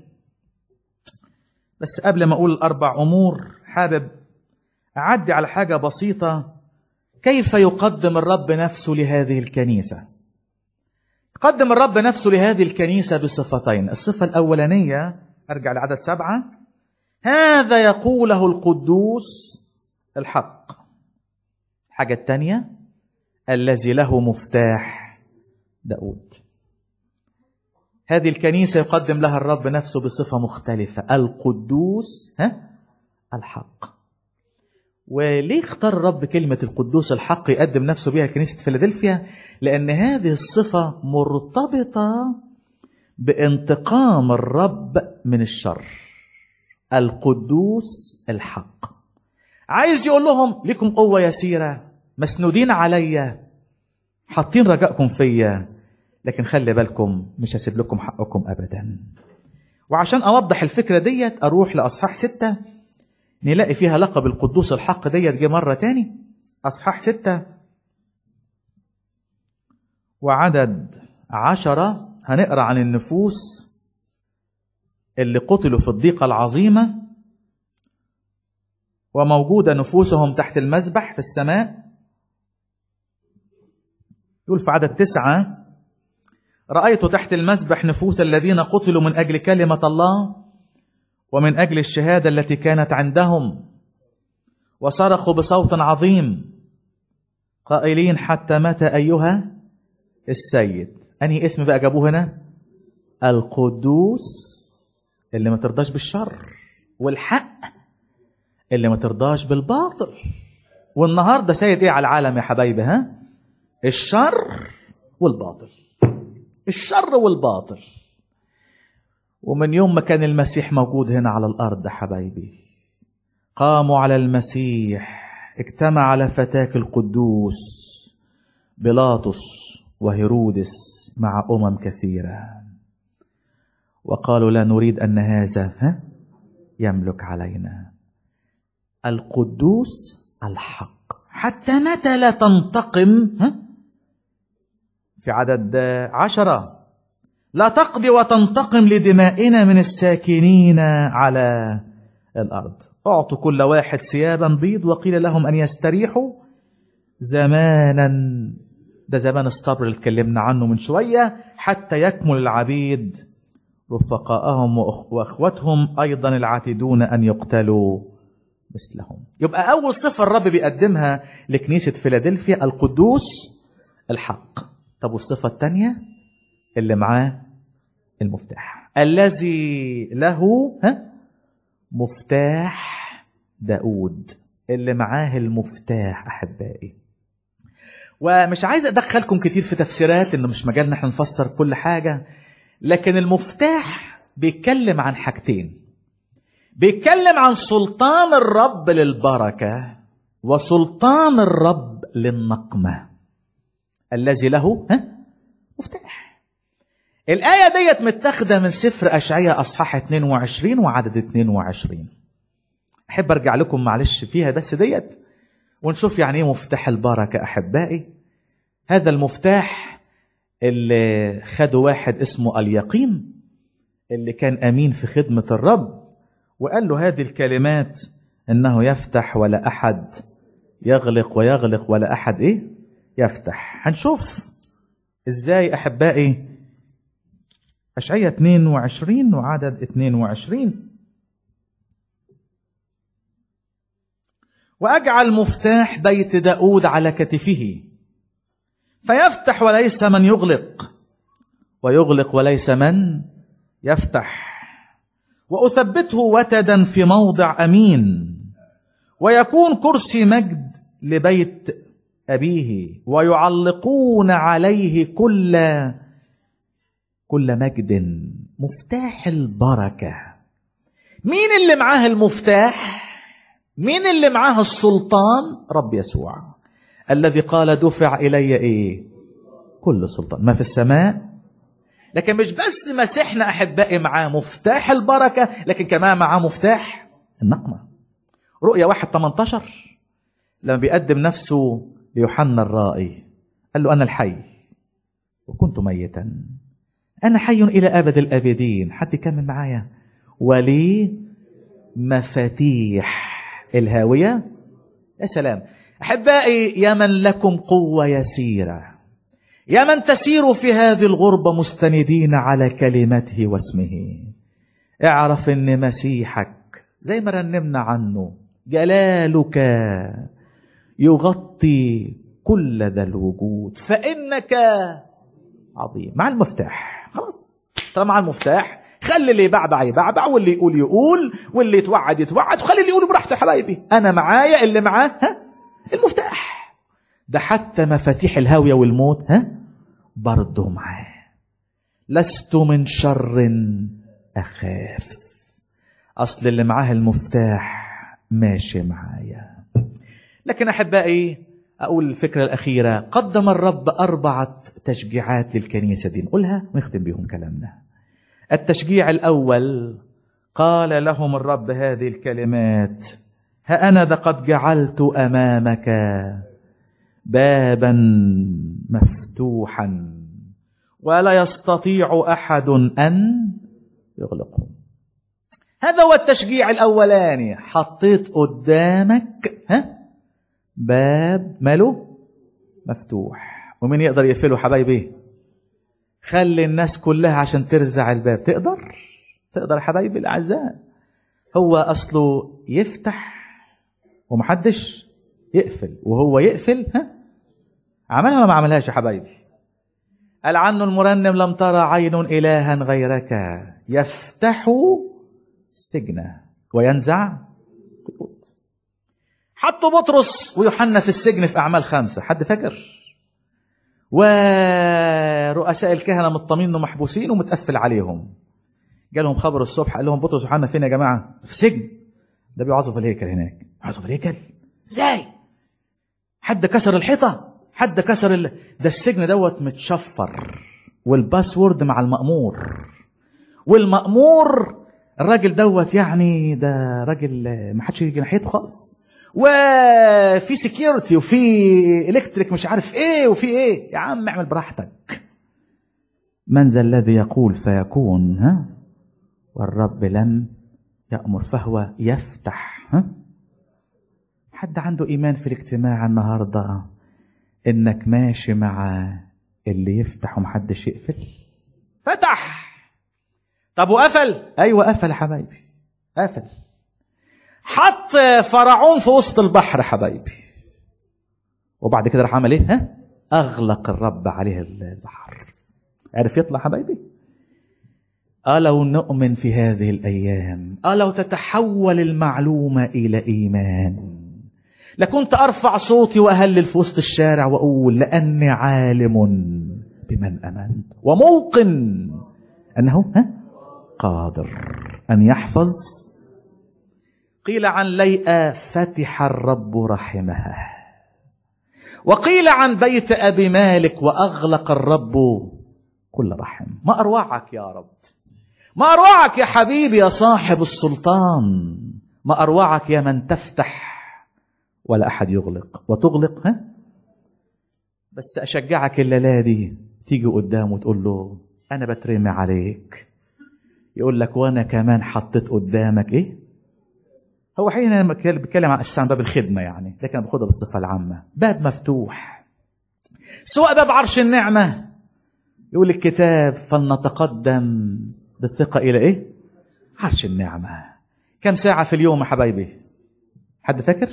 بس قبل ما اقول الاربع امور حابب اعدي على حاجه بسيطه كيف يقدم الرب نفسه لهذه الكنيسه قدم الرب نفسه لهذه الكنيسه بصفتين الصفه الاولانيه ارجع لعدد سبعه هذا يقوله القدوس الحق الحاجه الثانيه الذي له مفتاح داود هذه الكنيسة يقدم لها الرب نفسه بصفة مختلفة القدوس ها الحق وليه اختار الرب كلمة القدوس الحق يقدم نفسه بها كنيسة فيلادلفيا لأن هذه الصفة مرتبطة بانتقام الرب من الشر القدوس الحق عايز يقول لهم لكم قوة يسيرة مسنودين عليا حاطين رجائكم فيا لكن خلي بالكم مش هسيب لكم حقكم ابدا وعشان اوضح الفكره ديت اروح لاصحاح ستة نلاقي فيها لقب القدوس الحق ديت جه مره تاني اصحاح ستة وعدد عشرة هنقرا عن النفوس اللي قتلوا في الضيقه العظيمه وموجوده نفوسهم تحت المذبح في السماء يقول في عدد تسعه رأيت تحت المسبح نفوس الذين قتلوا من أجل كلمة الله ومن أجل الشهادة التي كانت عندهم وصرخوا بصوت عظيم قائلين حتى متى أيها السيد أنهي اسم بقى جابوه هنا القدوس اللي ما ترضاش بالشر والحق اللي ما ترضاش بالباطل والنهارده سيد ايه على العالم يا حبايبي ها الشر والباطل الشر والباطل ومن يوم ما كان المسيح موجود هنا على الارض حبايبي قاموا على المسيح اجتمع على فتاك القدوس بيلاطس وهيرودس مع امم كثيره وقالوا لا نريد ان هذا ها يملك علينا القدوس الحق حتى متى لا تنتقم ها في عدد عشرة لا تقضي وتنتقم لدمائنا من الساكنين على الأرض أعطوا كل واحد ثيابا بيض وقيل لهم أن يستريحوا زمانا ده زمان الصبر اللي اتكلمنا عنه من شوية حتى يكمل العبيد رفقاءهم وأخوتهم أيضا العاتدون أن يقتلوا مثلهم يبقى أول صفة الرب بيقدمها لكنيسة فيلادلفيا القدوس الحق طب والصفة الثانية اللي معاه المفتاح الذي له ها مفتاح داود اللي معاه المفتاح أحبائي ومش عايز أدخلكم كتير في تفسيرات لأنه مش مجالنا احنا نفسر كل حاجة لكن المفتاح بيتكلم عن حاجتين بيتكلم عن سلطان الرب للبركة وسلطان الرب للنقمة الذي له ها مفتاح الآية ديت متاخدة من سفر أشعية أصحاح 22 وعدد 22 أحب أرجع لكم معلش فيها بس ديت ونشوف يعني إيه مفتاح البركة أحبائي هذا المفتاح اللي خده واحد اسمه اليقيم اللي كان أمين في خدمة الرب وقال له هذه الكلمات انه يفتح ولا احد يغلق ويغلق ولا احد ايه يفتح هنشوف ازاي احبائي اشعياء 22 وعدد 22 واجعل مفتاح بيت داود على كتفه فيفتح وليس من يغلق ويغلق وليس من يفتح واثبته وتدا في موضع امين ويكون كرسي مجد لبيت ابيه ويعلقون عليه كل كل مجد مفتاح البركه مين اللي معاه المفتاح مين اللي معاه السلطان رب يسوع الذي قال دفع الي ايه كل سلطان ما في السماء لكن مش بس مسيحنا احبائي معاه مفتاح البركه لكن كمان معاه مفتاح النقمه رؤيا واحد 18 لما بيقدم نفسه ليوحنا الرائي قال له انا الحي وكنت ميتا انا حي الى ابد الابدين حد يكمل معايا ولي مفاتيح الهاويه يا سلام احبائي يا من لكم قوه يسيره يا من تسير في هذه الغربة مستندين على كلمته واسمه اعرف ان مسيحك زي ما رنمنا عنه جلالك يغطي كل ذا الوجود فإنك عظيم مع المفتاح خلاص طالما مع المفتاح خلي اللي يبعبع يبعبع واللي يقول يقول واللي يتوعد يتوعد وخلي اللي يقول براحته يا حبايبي انا معايا اللي معاه ها المفتاح ده حتى مفاتيح الهاوية والموت ها برضه معاه لست من شر أخاف أصل اللي معاه المفتاح ماشي معايا لكن أحبائي أقول الفكرة الأخيرة قدم الرب أربعة تشجيعات للكنيسة دي نقولها ونختم بهم كلامنا التشجيع الأول قال لهم الرب هذه الكلمات ها أنا ذا قد جعلت أمامك بابا مفتوحا ولا يستطيع احد ان يغلقه هذا هو التشجيع الاولاني حطيت قدامك ها باب ماله مفتوح ومين يقدر يقفله حبايبي خلي الناس كلها عشان ترزع الباب تقدر تقدر يا حبايبي الاعزاء هو اصله يفتح ومحدش يقفل وهو يقفل ها عملها ولا ما عملهاش يا حبايبي قال عنه المرنم لم ترى عين إلها غيرك يفتح السجن وينزع قيود حطوا بطرس ويوحنا في السجن في أعمال خمسة حد فاكر ورؤساء الكهنة مطمئنين محبوسين ومتقفل عليهم جالهم خبر الصبح قال لهم بطرس ويوحنا فين يا جماعة في سجن ده بيوعظوا في الهيكل هناك بيوعظوا في الهيكل ازاي حد كسر الحيطة حد كسر ال... ده السجن دوت متشفر والباسورد مع المأمور والمأمور الراجل دوت يعني ده راجل ما حدش يجي ناحيته خالص وفي سكيورتي وفي الكتريك مش عارف ايه وفي ايه يا عم اعمل براحتك من ذا الذي يقول فيكون ها والرب لم يأمر فهو يفتح ها حد عنده ايمان في الاجتماع النهارده انك ماشي مع اللي يفتح ومحدش يقفل فتح طب وقفل ايوه قفل يا حبايبي قفل حط فرعون في وسط البحر حبايبي وبعد كده راح عمل ايه ها اغلق الرب عليه البحر عرف يطلع حبايبي اه لو نؤمن في هذه الايام اه لو تتحول المعلومه الى ايمان لكنت ارفع صوتي واهلل في وسط الشارع واقول لاني عالم بمن امنت وموقن انه ها قادر ان يحفظ قيل عن ليئة فتح الرب رحمها وقيل عن بيت ابي مالك واغلق الرب كل رحم ما اروعك يا رب ما اروعك يا حبيبي يا صاحب السلطان ما اروعك يا من تفتح ولا احد يغلق وتغلق ها بس اشجعك الليله دي تيجي قدامه وتقول له انا بترمي عليك يقول لك وانا كمان حطيت قدامك ايه هو حين بيتكلم عن اساسا عن باب الخدمه يعني لكن انا باخدها بالصفه العامه باب مفتوح سواء باب عرش النعمه يقول الكتاب فلنتقدم بالثقه الى ايه عرش النعمه كم ساعه في اليوم يا حبايبي حد فاكر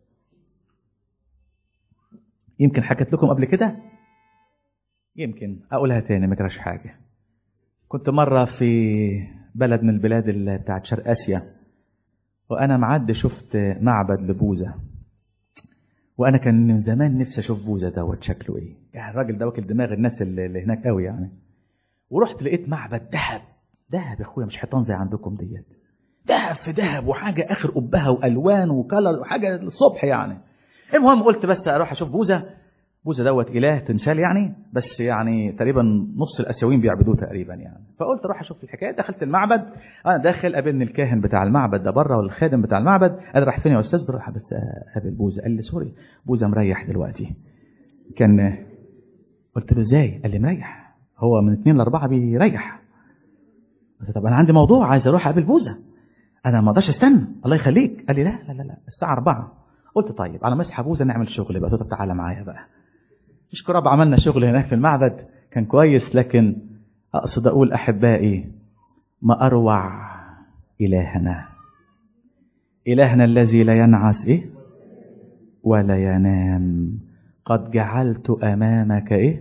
يمكن حكيت لكم قبل كده يمكن اقولها تاني ما جراش حاجه كنت مره في بلد من البلاد اللي بتاعت شرق اسيا وانا معدي شفت معبد لبوذا وانا كان من زمان نفسي اشوف بوذا دوت شكله ايه يعني الراجل ده واكل دماغ الناس اللي اللي هناك قوي يعني ورحت لقيت معبد ذهب ذهب يا اخويا مش حيطان زي عندكم ديت ذهب في ذهب وحاجه اخر قبها والوان وكلر وحاجه الصبح يعني المهم قلت بس اروح اشوف بوذا بوذا دوت اله تمثال يعني بس يعني تقريبا نص الاسيويين بيعبدوه تقريبا يعني فقلت اروح اشوف الحكايه دخلت المعبد انا داخل قابلني الكاهن بتاع المعبد ده بره والخادم بتاع المعبد قال راح فين يا استاذ بروح بس اقابل بوذا قال لي سوري بوذا مريح دلوقتي كان قلت له ازاي قال لي مريح هو من اثنين لاربعه بيريح قلت طب انا عندي موضوع عايز اروح اقابل بوذا انا ما اقدرش استنى الله يخليك قال لي لا لا لا, لا. الساعه 4 قلت طيب على ما اصحى بوذا نعمل شغل بقى قلت طب تعالى معايا بقى اشكر رب عملنا شغل هناك في المعبد كان كويس لكن اقصد اقول احبائي ما اروع الهنا الهنا الذي لا ينعس ايه ولا ينام قد جعلت امامك ايه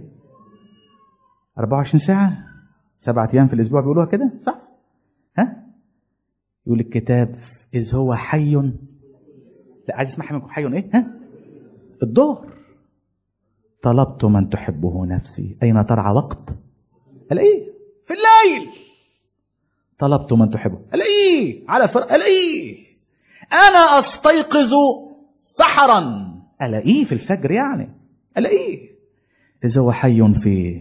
24 ساعه سبعة ايام في الاسبوع بيقولوها كده صح ها يقول الكتاب اذ هو حي لا عايز اسمعها منكم حي ايه ها الظهر طلبت من تحبه نفسي أين ترعى وقت ألاقيه في الليل طلبت من تحبه ألاقيه على فرق ألاقيه أنا أستيقظ سحرا ألاقيه في الفجر يعني ألاقيه إذا هو حي في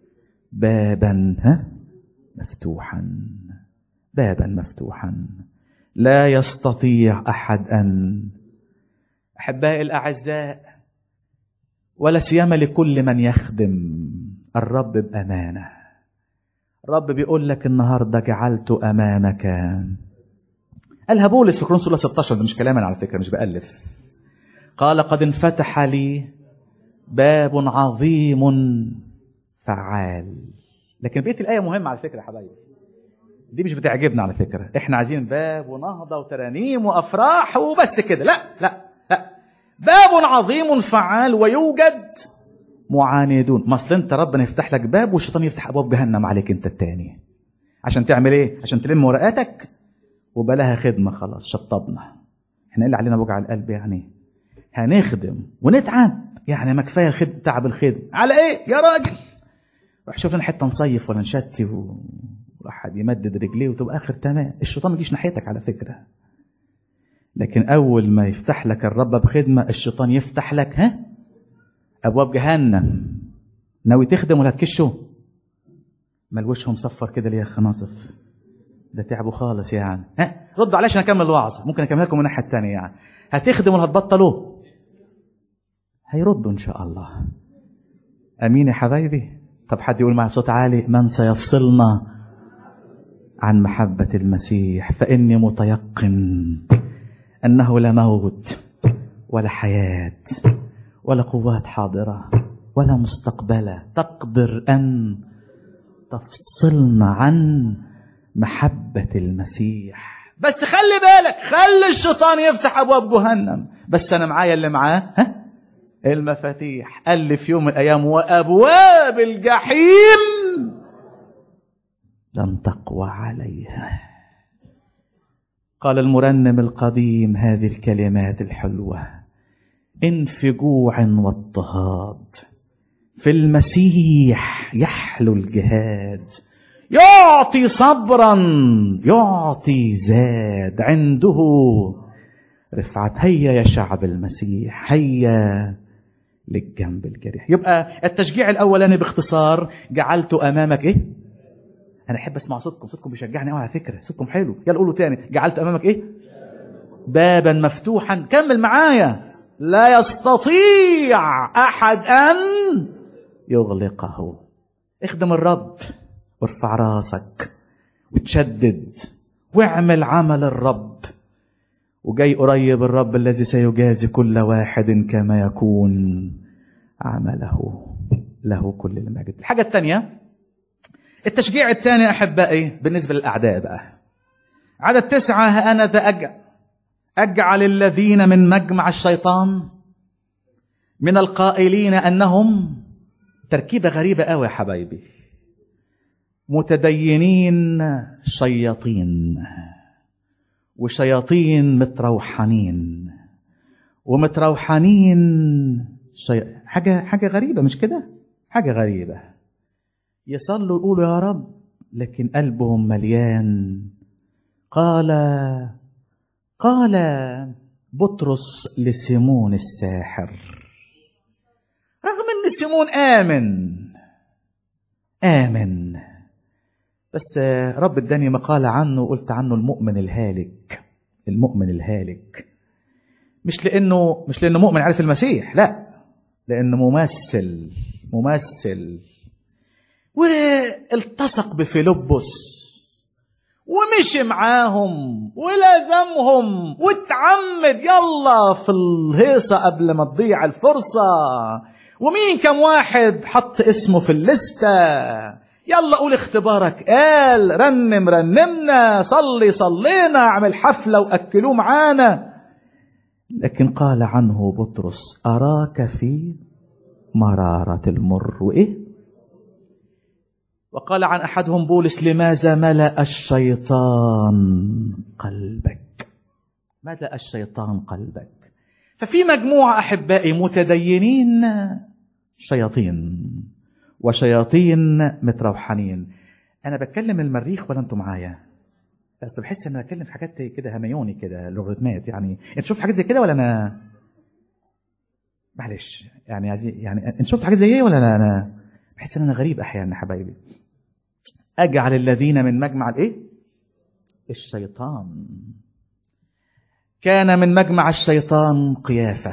بابا ها مفتوحا بابا مفتوحا لا يستطيع أحد أن أحبائي الأعزاء ولا سيما لكل من يخدم الرب بأمانة الرب بيقول لك النهاردة جعلت أمامك قالها بولس في كورنثوس 16 ده مش كلامي على فكرة مش بألف قال قد انفتح لي باب عظيم فعال لكن بقية الآية مهمة على فكرة يا حبايبي دي مش بتعجبنا على فكرة احنا عايزين باب ونهضة وترانيم وأفراح وبس كده لا لا لا باب عظيم فعال ويوجد معاندون ما اصل انت ربنا يفتح لك باب والشيطان يفتح ابواب جهنم عليك انت التاني عشان تعمل ايه عشان تلم ورقاتك وبلاها خدمه خلاص شطبنا احنا ايه اللي علينا وجع القلب يعني هنخدم ونتعب يعني ما كفايه الخدمه تعب الخدمه على ايه يا راجل روح شوف لنا حته نصيف ولا نشتي وواحد يمدد رجليه وتبقى اخر تمام الشيطان ما يجيش ناحيتك على فكره لكن أول ما يفتح لك الرب بخدمة الشيطان يفتح لك ها أبواب جهنم ناوي تخدم ولا هتكشه مال مصفر كده ليه يا أخ ناصف ده تعبوا خالص يعني ها ردوا عليا عشان أكمل الوعظة ممكن أكمل لكم من الناحية التانية يعني هتخدم ولا هتبطلوا هيردوا إن شاء الله أمين يا حبايبي طب حد يقول معي بصوت عالي من سيفصلنا عن محبة المسيح فإني متيقن انه لا موت ولا حياه ولا قوات حاضره ولا مستقبله تقدر ان تفصلنا عن محبه المسيح بس خلي بالك خلي الشيطان يفتح ابواب جهنم بس انا معايا اللي معاه ها المفاتيح قال لي في يوم من الايام وابواب الجحيم لن تقوى عليها قال المرنم القديم هذه الكلمات الحلوه ان في جوع واضطهاد في المسيح يحلو الجهاد يعطي صبرا يعطي زاد عنده رفعت هيا يا شعب المسيح هيا للجنب الجريح يبقى التشجيع الاولاني باختصار جعلته امامك ايه انا احب اسمع صوتكم صوتكم بيشجعني قوي على فكره صوتكم حلو يلا قولوا تاني جعلت امامك ايه بابا مفتوحا كمل معايا لا يستطيع احد ان يغلقه اخدم الرب وارفع راسك وتشدد واعمل عمل الرب وجاي قريب الرب الذي سيجازي كل واحد كما يكون عمله له كل المجد الحاجة الثانية التشجيع الثاني أحبائي بالنسبة للأعداء بقى عدد تسعة ها أنا ذا أجعل, أجعل الذين من مجمع الشيطان من القائلين أنهم تركيبة غريبة قوي يا حبايبي متدينين شياطين وشياطين متروحنين ومتروحنين شي... حاجة حاجة غريبة مش كده؟ حاجة غريبة يصلوا يقولوا يا رب لكن قلبهم مليان قال قال بطرس لسيمون الساحر رغم ان سيمون امن امن بس رب اداني مقالة عنه وقلت عنه المؤمن الهالك المؤمن الهالك مش لانه مش لانه مؤمن عارف المسيح لا لانه ممثل ممثل والتصق بفيلبس ومشي معاهم ولازمهم واتعمد يلا في الهيصة قبل ما تضيع الفرصة ومين كم واحد حط اسمه في الليستة يلا قول اختبارك قال رنم رنمنا صلي صلينا اعمل حفلة وأكلوه معانا لكن قال عنه بطرس أراك في مرارة المر وإيه وقال عن أحدهم بولس لماذا ملأ الشيطان قلبك ملأ الشيطان قلبك ففي مجموعة أحبائي متدينين شياطين وشياطين متروحنين انا بتكلم المريخ ولا انتوا معايا بس بحس ان انا بتكلم في حاجات كده هميوني كده لوغاريتمات يعني انت شفت حاجات زي كده ولا انا معلش يعني عزي... يعني انت شفت حاجات زي ايه ولا انا انا بحس ان انا غريب احيانا يا حبايبي اجعل الذين من مجمع الايه الشيطان كان من مجمع الشيطان قيافه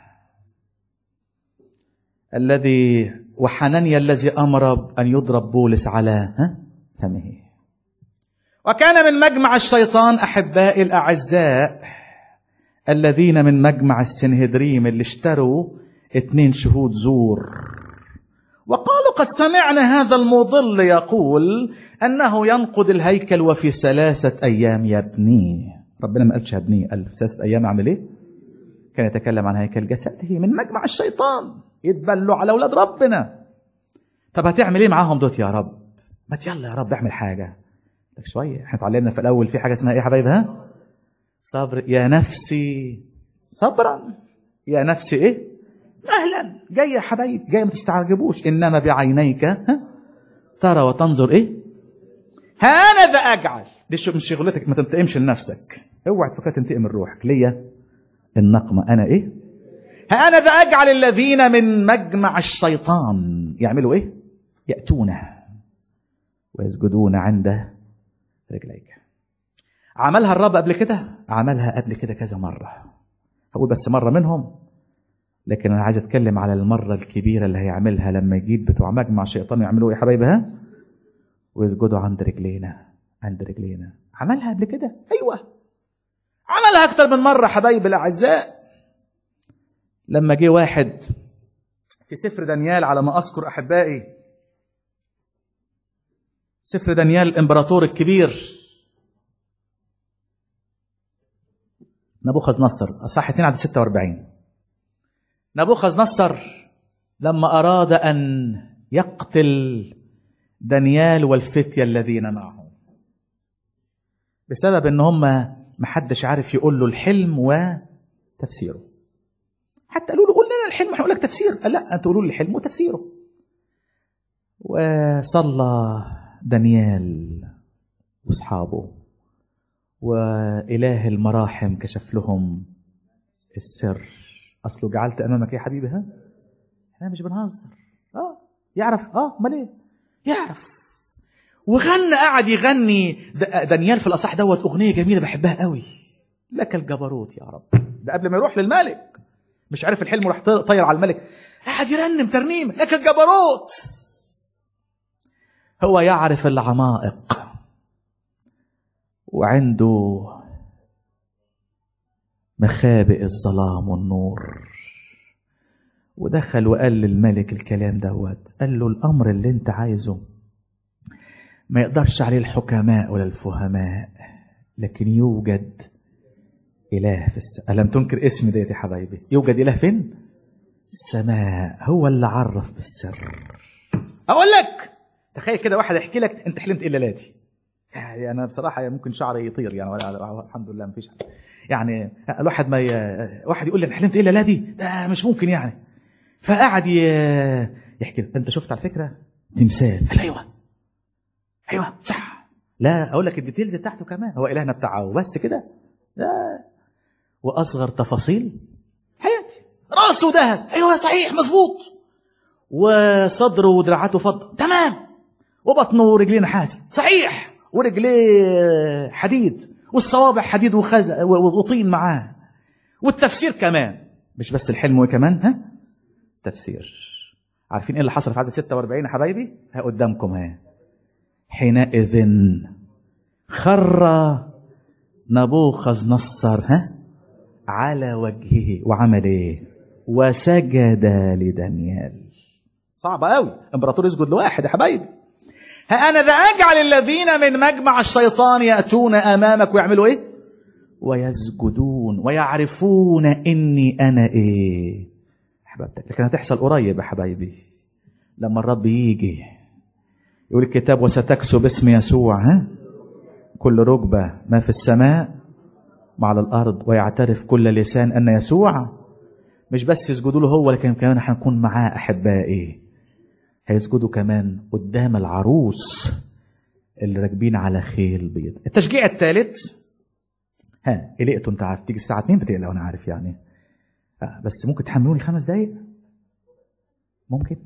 الذي وحنانيا الذي امر ان يضرب بولس على فمه وكان من مجمع الشيطان احبائي الاعزاء الذين من مجمع السنهدريم اللي اشتروا اتنين شهود زور وقالوا قد سمعنا هذا المضل يقول انه ينقض الهيكل وفي ثلاثه ايام يبنيه ربنا ما قالش هبنيه قال في ثلاثه ايام اعمل ايه كان يتكلم عن هيكل جسده من مجمع الشيطان يتبلوا على اولاد ربنا طب هتعمل ايه معاهم دوت يا رب ما يلا يا رب اعمل حاجه لك شويه احنا اتعلمنا في الاول في حاجه اسمها ايه يا حبايب ها صبر يا نفسي صبرا يا نفسي ايه اهلا جاي يا حبايب جاي ما تستعجبوش انما بعينيك ها ترى وتنظر ايه ها انا ذا اجعل دي شو مش شغلتك ما تنتقمش لنفسك اوعى تفكر تنتقم من روحك ليا النقمه انا ايه ها انا ذا اجعل الذين من مجمع الشيطان يعملوا ايه ياتون ويسجدون عند رجليك عملها الرب قبل كده عملها قبل كده كذا مره هقول بس مره منهم لكن انا عايز اتكلم على المره الكبيره اللي هيعملها لما يجيب بتوع مجمع الشيطان يعملوا ايه يا حبايبي ها ويسجدوا عند رجلينا عند رجلينا عملها قبل كده ايوه عملها اكتر من مره حبايبي الاعزاء لما جه واحد في سفر دانيال على ما اذكر احبائي سفر دانيال الامبراطور الكبير نبوخذ نصر اصح 2 عدد 46 نبوخذ نصر لما اراد ان يقتل دانيال والفتية الذين معه بسبب ان هم محدش عارف يقول له الحلم وتفسيره حتى قالوا له قول لنا الحلم هنقول لك تفسير قال لا انتوا قولوا لي الحلم وتفسيره وصلى دانيال واصحابه واله المراحم كشف لهم السر اصله جعلت امامك يا حبيبي ها احنا مش بنهزر اه يعرف اه امال ايه يعرف وغنى قعد يغني د- دانيال في الاصح دوت اغنيه جميله بحبها قوي لك الجبروت يا رب ده قبل ما يروح للملك مش عارف الحلم وراح طير على الملك قعد يرنم ترنيم لك الجبروت هو يعرف العمائق وعنده مخابئ الظلام والنور ودخل وقال للملك الكلام دوت قال له الامر اللي انت عايزه ما يقدرش عليه الحكماء ولا الفهماء لكن يوجد اله في السماء الم تنكر اسمي ديت يا حبايبي يوجد اله فين السماء هو اللي عرف بالسر اقول لك تخيل كده واحد يحكي لك انت حلمت ايه ليلاتي يعني انا بصراحه يعني ممكن شعري يطير يعني ولا الحمد لله مفيش حاجه يعني الواحد ما ي... واحد يقول لي انا حلمت ايه الليله دي ده مش ممكن يعني فقعد ي... يحكي لي انت شفت على فكره تمثال قال ايوه ايوه صح لا اقول لك الديتيلز بتاعته كمان هو الهنا بتاعه بس كده لا واصغر تفاصيل حياتي راسه ذهب ايوه صحيح مظبوط وصدره ودراعاته فضه تمام وبطنه ورجليه نحاس صحيح ورجليه حديد والصوابع حديد وخز وطين معاه والتفسير كمان مش بس الحلم وكمان ها تفسير عارفين ايه اللي حصل في عدد 46 يا حبايبي ها قدامكم اهي حينئذ خر نبوخذ نصر ها على وجهه وعمل ايه وسجد لدانيال صعبة قوي امبراطور يسجد لواحد يا حبايبي ها انا ذا اجعل الذين من مجمع الشيطان ياتون امامك ويعملوا ايه ويسجدون ويعرفون اني انا ايه احبابتك لكن هتحصل قريب يا حبايبي لما الرب يجي يقول الكتاب وستكسب اسم يسوع ها كل ركبه ما في السماء وعلى الارض ويعترف كل لسان ان يسوع مش بس يسجدوا له هو لكن كمان هنكون معاه احبائي هيسجدوا كمان قدام العروس اللي راكبين على خيل بيض التشجيع الثالث ها قلقتوا انت عارف تيجي الساعه 2 بتقلق وانا عارف يعني آه بس ممكن تحملوني خمس دقايق ممكن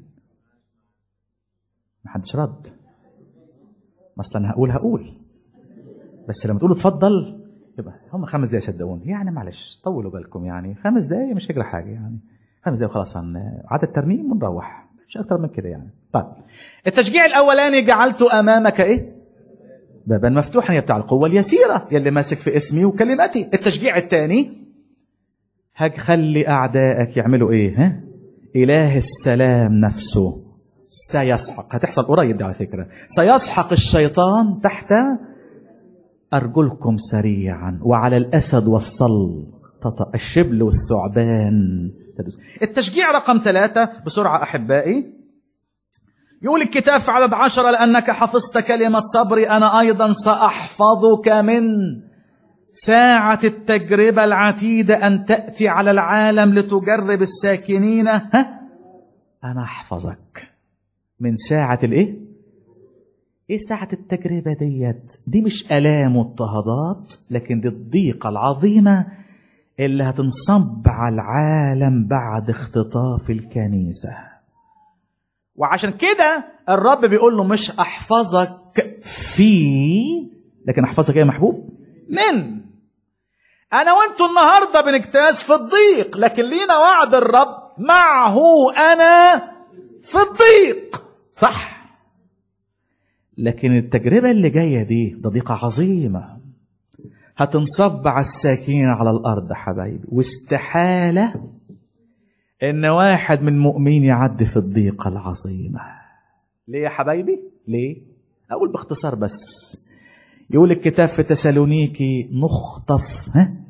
محدش رد اصلا انا هقول هقول بس لما تقولوا اتفضل يبقى هم خمس دقايق صدقوني يعني معلش طولوا بالكم يعني خمس دقايق مش هيجرى حاجه يعني خمس دقايق خلاص عن عدد ترنيم ونروح مش اكتر من كده يعني طيب التشجيع الاولاني جعلت امامك ايه بابا مفتوحا يا بتاع القوه اليسيره يلي ماسك في اسمي وكلمتي التشجيع الثاني هخلي اعدائك يعملوا ايه ها اله السلام نفسه سيسحق هتحصل قريب دي على فكره سيسحق الشيطان تحت ارجلكم سريعا وعلى الاسد والصل تطأ الشبل والثعبان تدوس التشجيع رقم ثلاثة بسرعة أحبائي يقول الكتاب في عدد عشرة لأنك حفظت كلمة صبري أنا أيضا سأحفظك من ساعة التجربة العتيدة أن تأتي على العالم لتجرب الساكنين ها أنا أحفظك من ساعة الإيه؟ إيه ساعة التجربة ديت؟ دي مش آلام واضطهادات لكن دي الضيقة العظيمة اللي هتنصب على العالم بعد اختطاف الكنيسة وعشان كده الرب بيقول له مش احفظك في لكن احفظك ايه يا محبوب من انا وانتوا النهارده بنجتاز في الضيق لكن لينا وعد الرب معه انا في الضيق صح لكن التجربة اللي جاية دي ده ضيقة عظيمة هتنصب على الساكنين على الارض حبايبي واستحاله ان واحد من مؤمنين يعدي في الضيقه العظيمه ليه يا حبايبي ليه اقول باختصار بس يقول الكتاب في تسالونيكي نخطف ها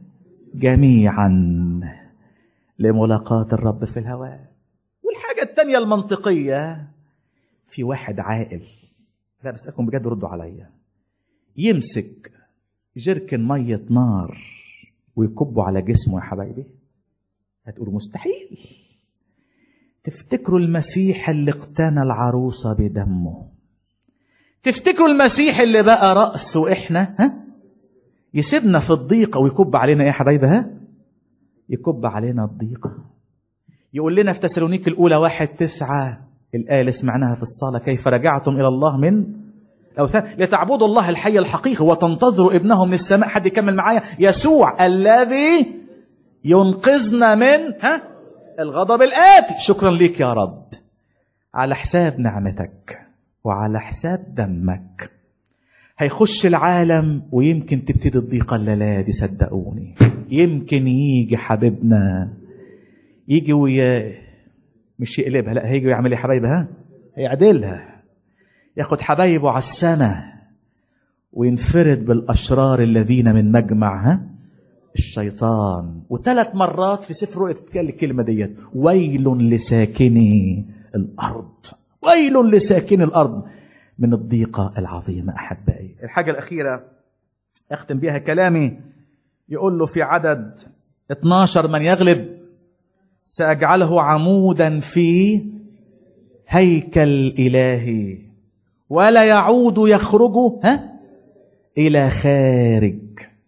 جميعا لملاقاة الرب في الهواء والحاجة التانية المنطقية في واحد عاقل لا بسألكم بجد ردوا عليا يمسك جركن مية نار ويكبه على جسمه يا حبايبي هتقولوا مستحيل تفتكروا المسيح اللي اقتنى العروسة بدمه تفتكروا المسيح اللي بقى رأس وإحنا ها يسيبنا في الضيقة ويكب علينا إيه يا حبايبي ها يكب علينا الضيقة يقول لنا في تسالونيك الأولى واحد تسعة الآية اللي سمعناها في الصلاة كيف رجعتم إلى الله من الأوثان لتعبدوا الله الحي الحقيقي وتنتظروا ابنه من السماء حد يكمل معايا يسوع الذي ينقذنا من ها الغضب الآتي شكرا ليك يا رب على حساب نعمتك وعلى حساب دمك هيخش العالم ويمكن تبتدي الضيقة الليلة دي صدقوني يمكن يجي حبيبنا يجي ويا مش يقلبها لا هيجي ويعمل ايه يا حبايبي ها هيعدلها ياخد حبايبه على السماء وينفرد بالاشرار الذين من مجمع ها الشيطان وثلاث مرات في سفر رؤيا تتكلم الكلمه ديت ويل لساكني الارض ويل لساكني الارض من الضيقه العظيمه احبائي الحاجه الاخيره اختم بها كلامي يقول له في عدد 12 من يغلب ساجعله عمودا في هيكل الهي ولا يعود يخرج ها الى خارج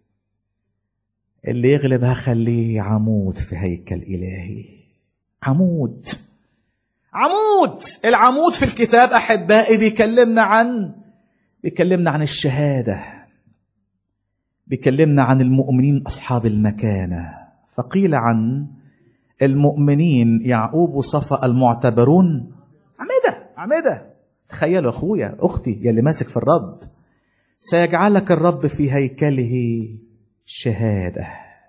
اللي يغلب هخليه عمود في هيكل الهي عمود عمود العمود في الكتاب احبائي بيكلمنا عن بيكلمنا عن الشهاده بيكلمنا عن المؤمنين اصحاب المكانه فقيل عن المؤمنين يعقوب وصفا المعتبرون عمده عمده تخيلوا اخويا اختي يا اللي ماسك في الرب سيجعلك الرب في هيكله شهاده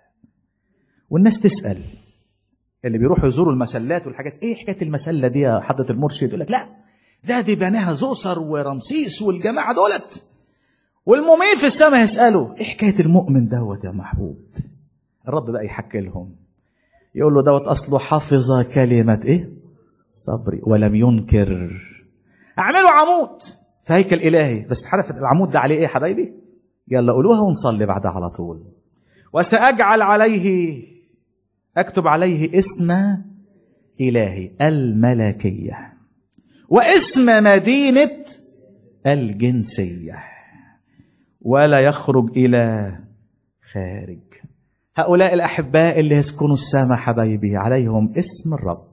والناس تسال اللي بيروحوا يزوروا المسلات والحاجات ايه حكايه المسله دي يا حضره المرشد يقول لك لا ده دي بناها زوسر ورمسيس والجماعه دولت والمؤمنين في السماء يسالوا ايه حكايه المؤمن دوت يا محبوب الرب بقى يحكي لهم يقول له دوت اصله حفظ كلمه ايه صبري ولم ينكر اعملوا عمود في هيكل الهي بس عارف العمود ده عليه ايه يا حبايبي يلا قولوها ونصلي بعدها على طول وساجعل عليه اكتب عليه اسم الهي الملكيه واسم مدينه الجنسيه ولا يخرج الى خارج هؤلاء الاحباء اللي يسكنوا السماء حبايبي عليهم اسم الرب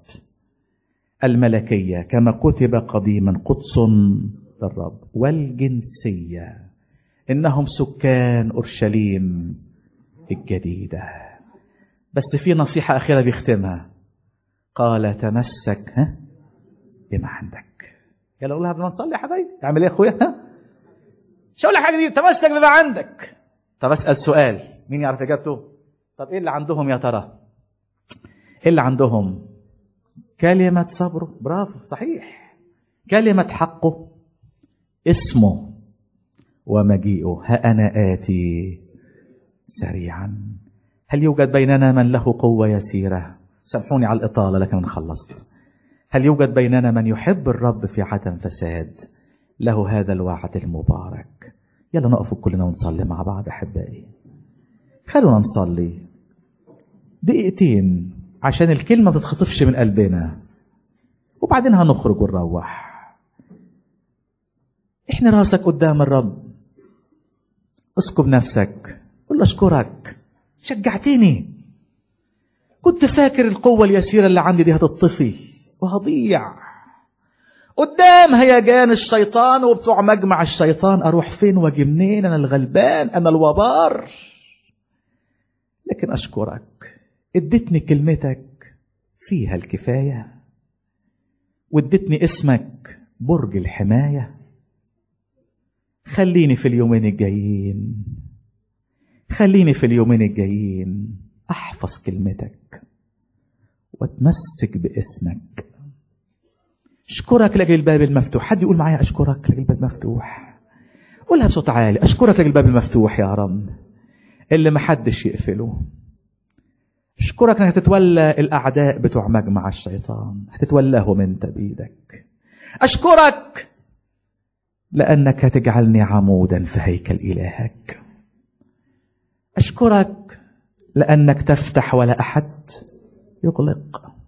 الملكيه كما كتب قديما قدس للرب والجنسيه انهم سكان اورشليم الجديده بس في نصيحه اخيره بيختمها قال تمسك ها بما عندك يلا قولها قبل ما نصلي يا حبايبي تعمل ايه يا اخويا ها مش هقول لك حاجه دي تمسك بما عندك طب اسال سؤال مين يعرف اجابته طب ايه اللي عندهم يا ترى ايه اللي عندهم كلمه صبره برافو صحيح كلمه حقه اسمه ومجيئه ها انا اتي سريعا هل يوجد بيننا من له قوه يسيره سامحوني على الاطاله لكن خلصت هل يوجد بيننا من يحب الرب في عدم فساد له هذا الوعد المبارك يلا نقف كلنا ونصلي مع بعض احبائي خلونا نصلي دقيقتين عشان الكلمه ما تتخطفش من قلبنا وبعدين هنخرج ونروح احنا راسك قدام الرب اسكب نفسك قول له اشكرك شجعتني كنت فاكر القوة اليسيرة اللي عندي دي هتطفي وهضيع قدام هيجان الشيطان وبتوع مجمع الشيطان اروح فين واجي منين انا الغلبان انا الوبار لكن اشكرك اديتني كلمتك فيها الكفايه واديتني اسمك برج الحمايه خليني في اليومين الجايين خليني في اليومين الجايين احفظ كلمتك واتمسك باسمك اشكرك لاجل الباب المفتوح حد يقول معايا اشكرك لاجل الباب المفتوح قولها بصوت عالي اشكرك لاجل الباب المفتوح يا رب اللي محدش يقفله اشكرك انك تتولى الاعداء بتوع مجمع الشيطان هتتولاهم انت بايدك اشكرك لانك هتجعلني عمودا في هيكل الهك اشكرك لانك تفتح ولا احد يغلق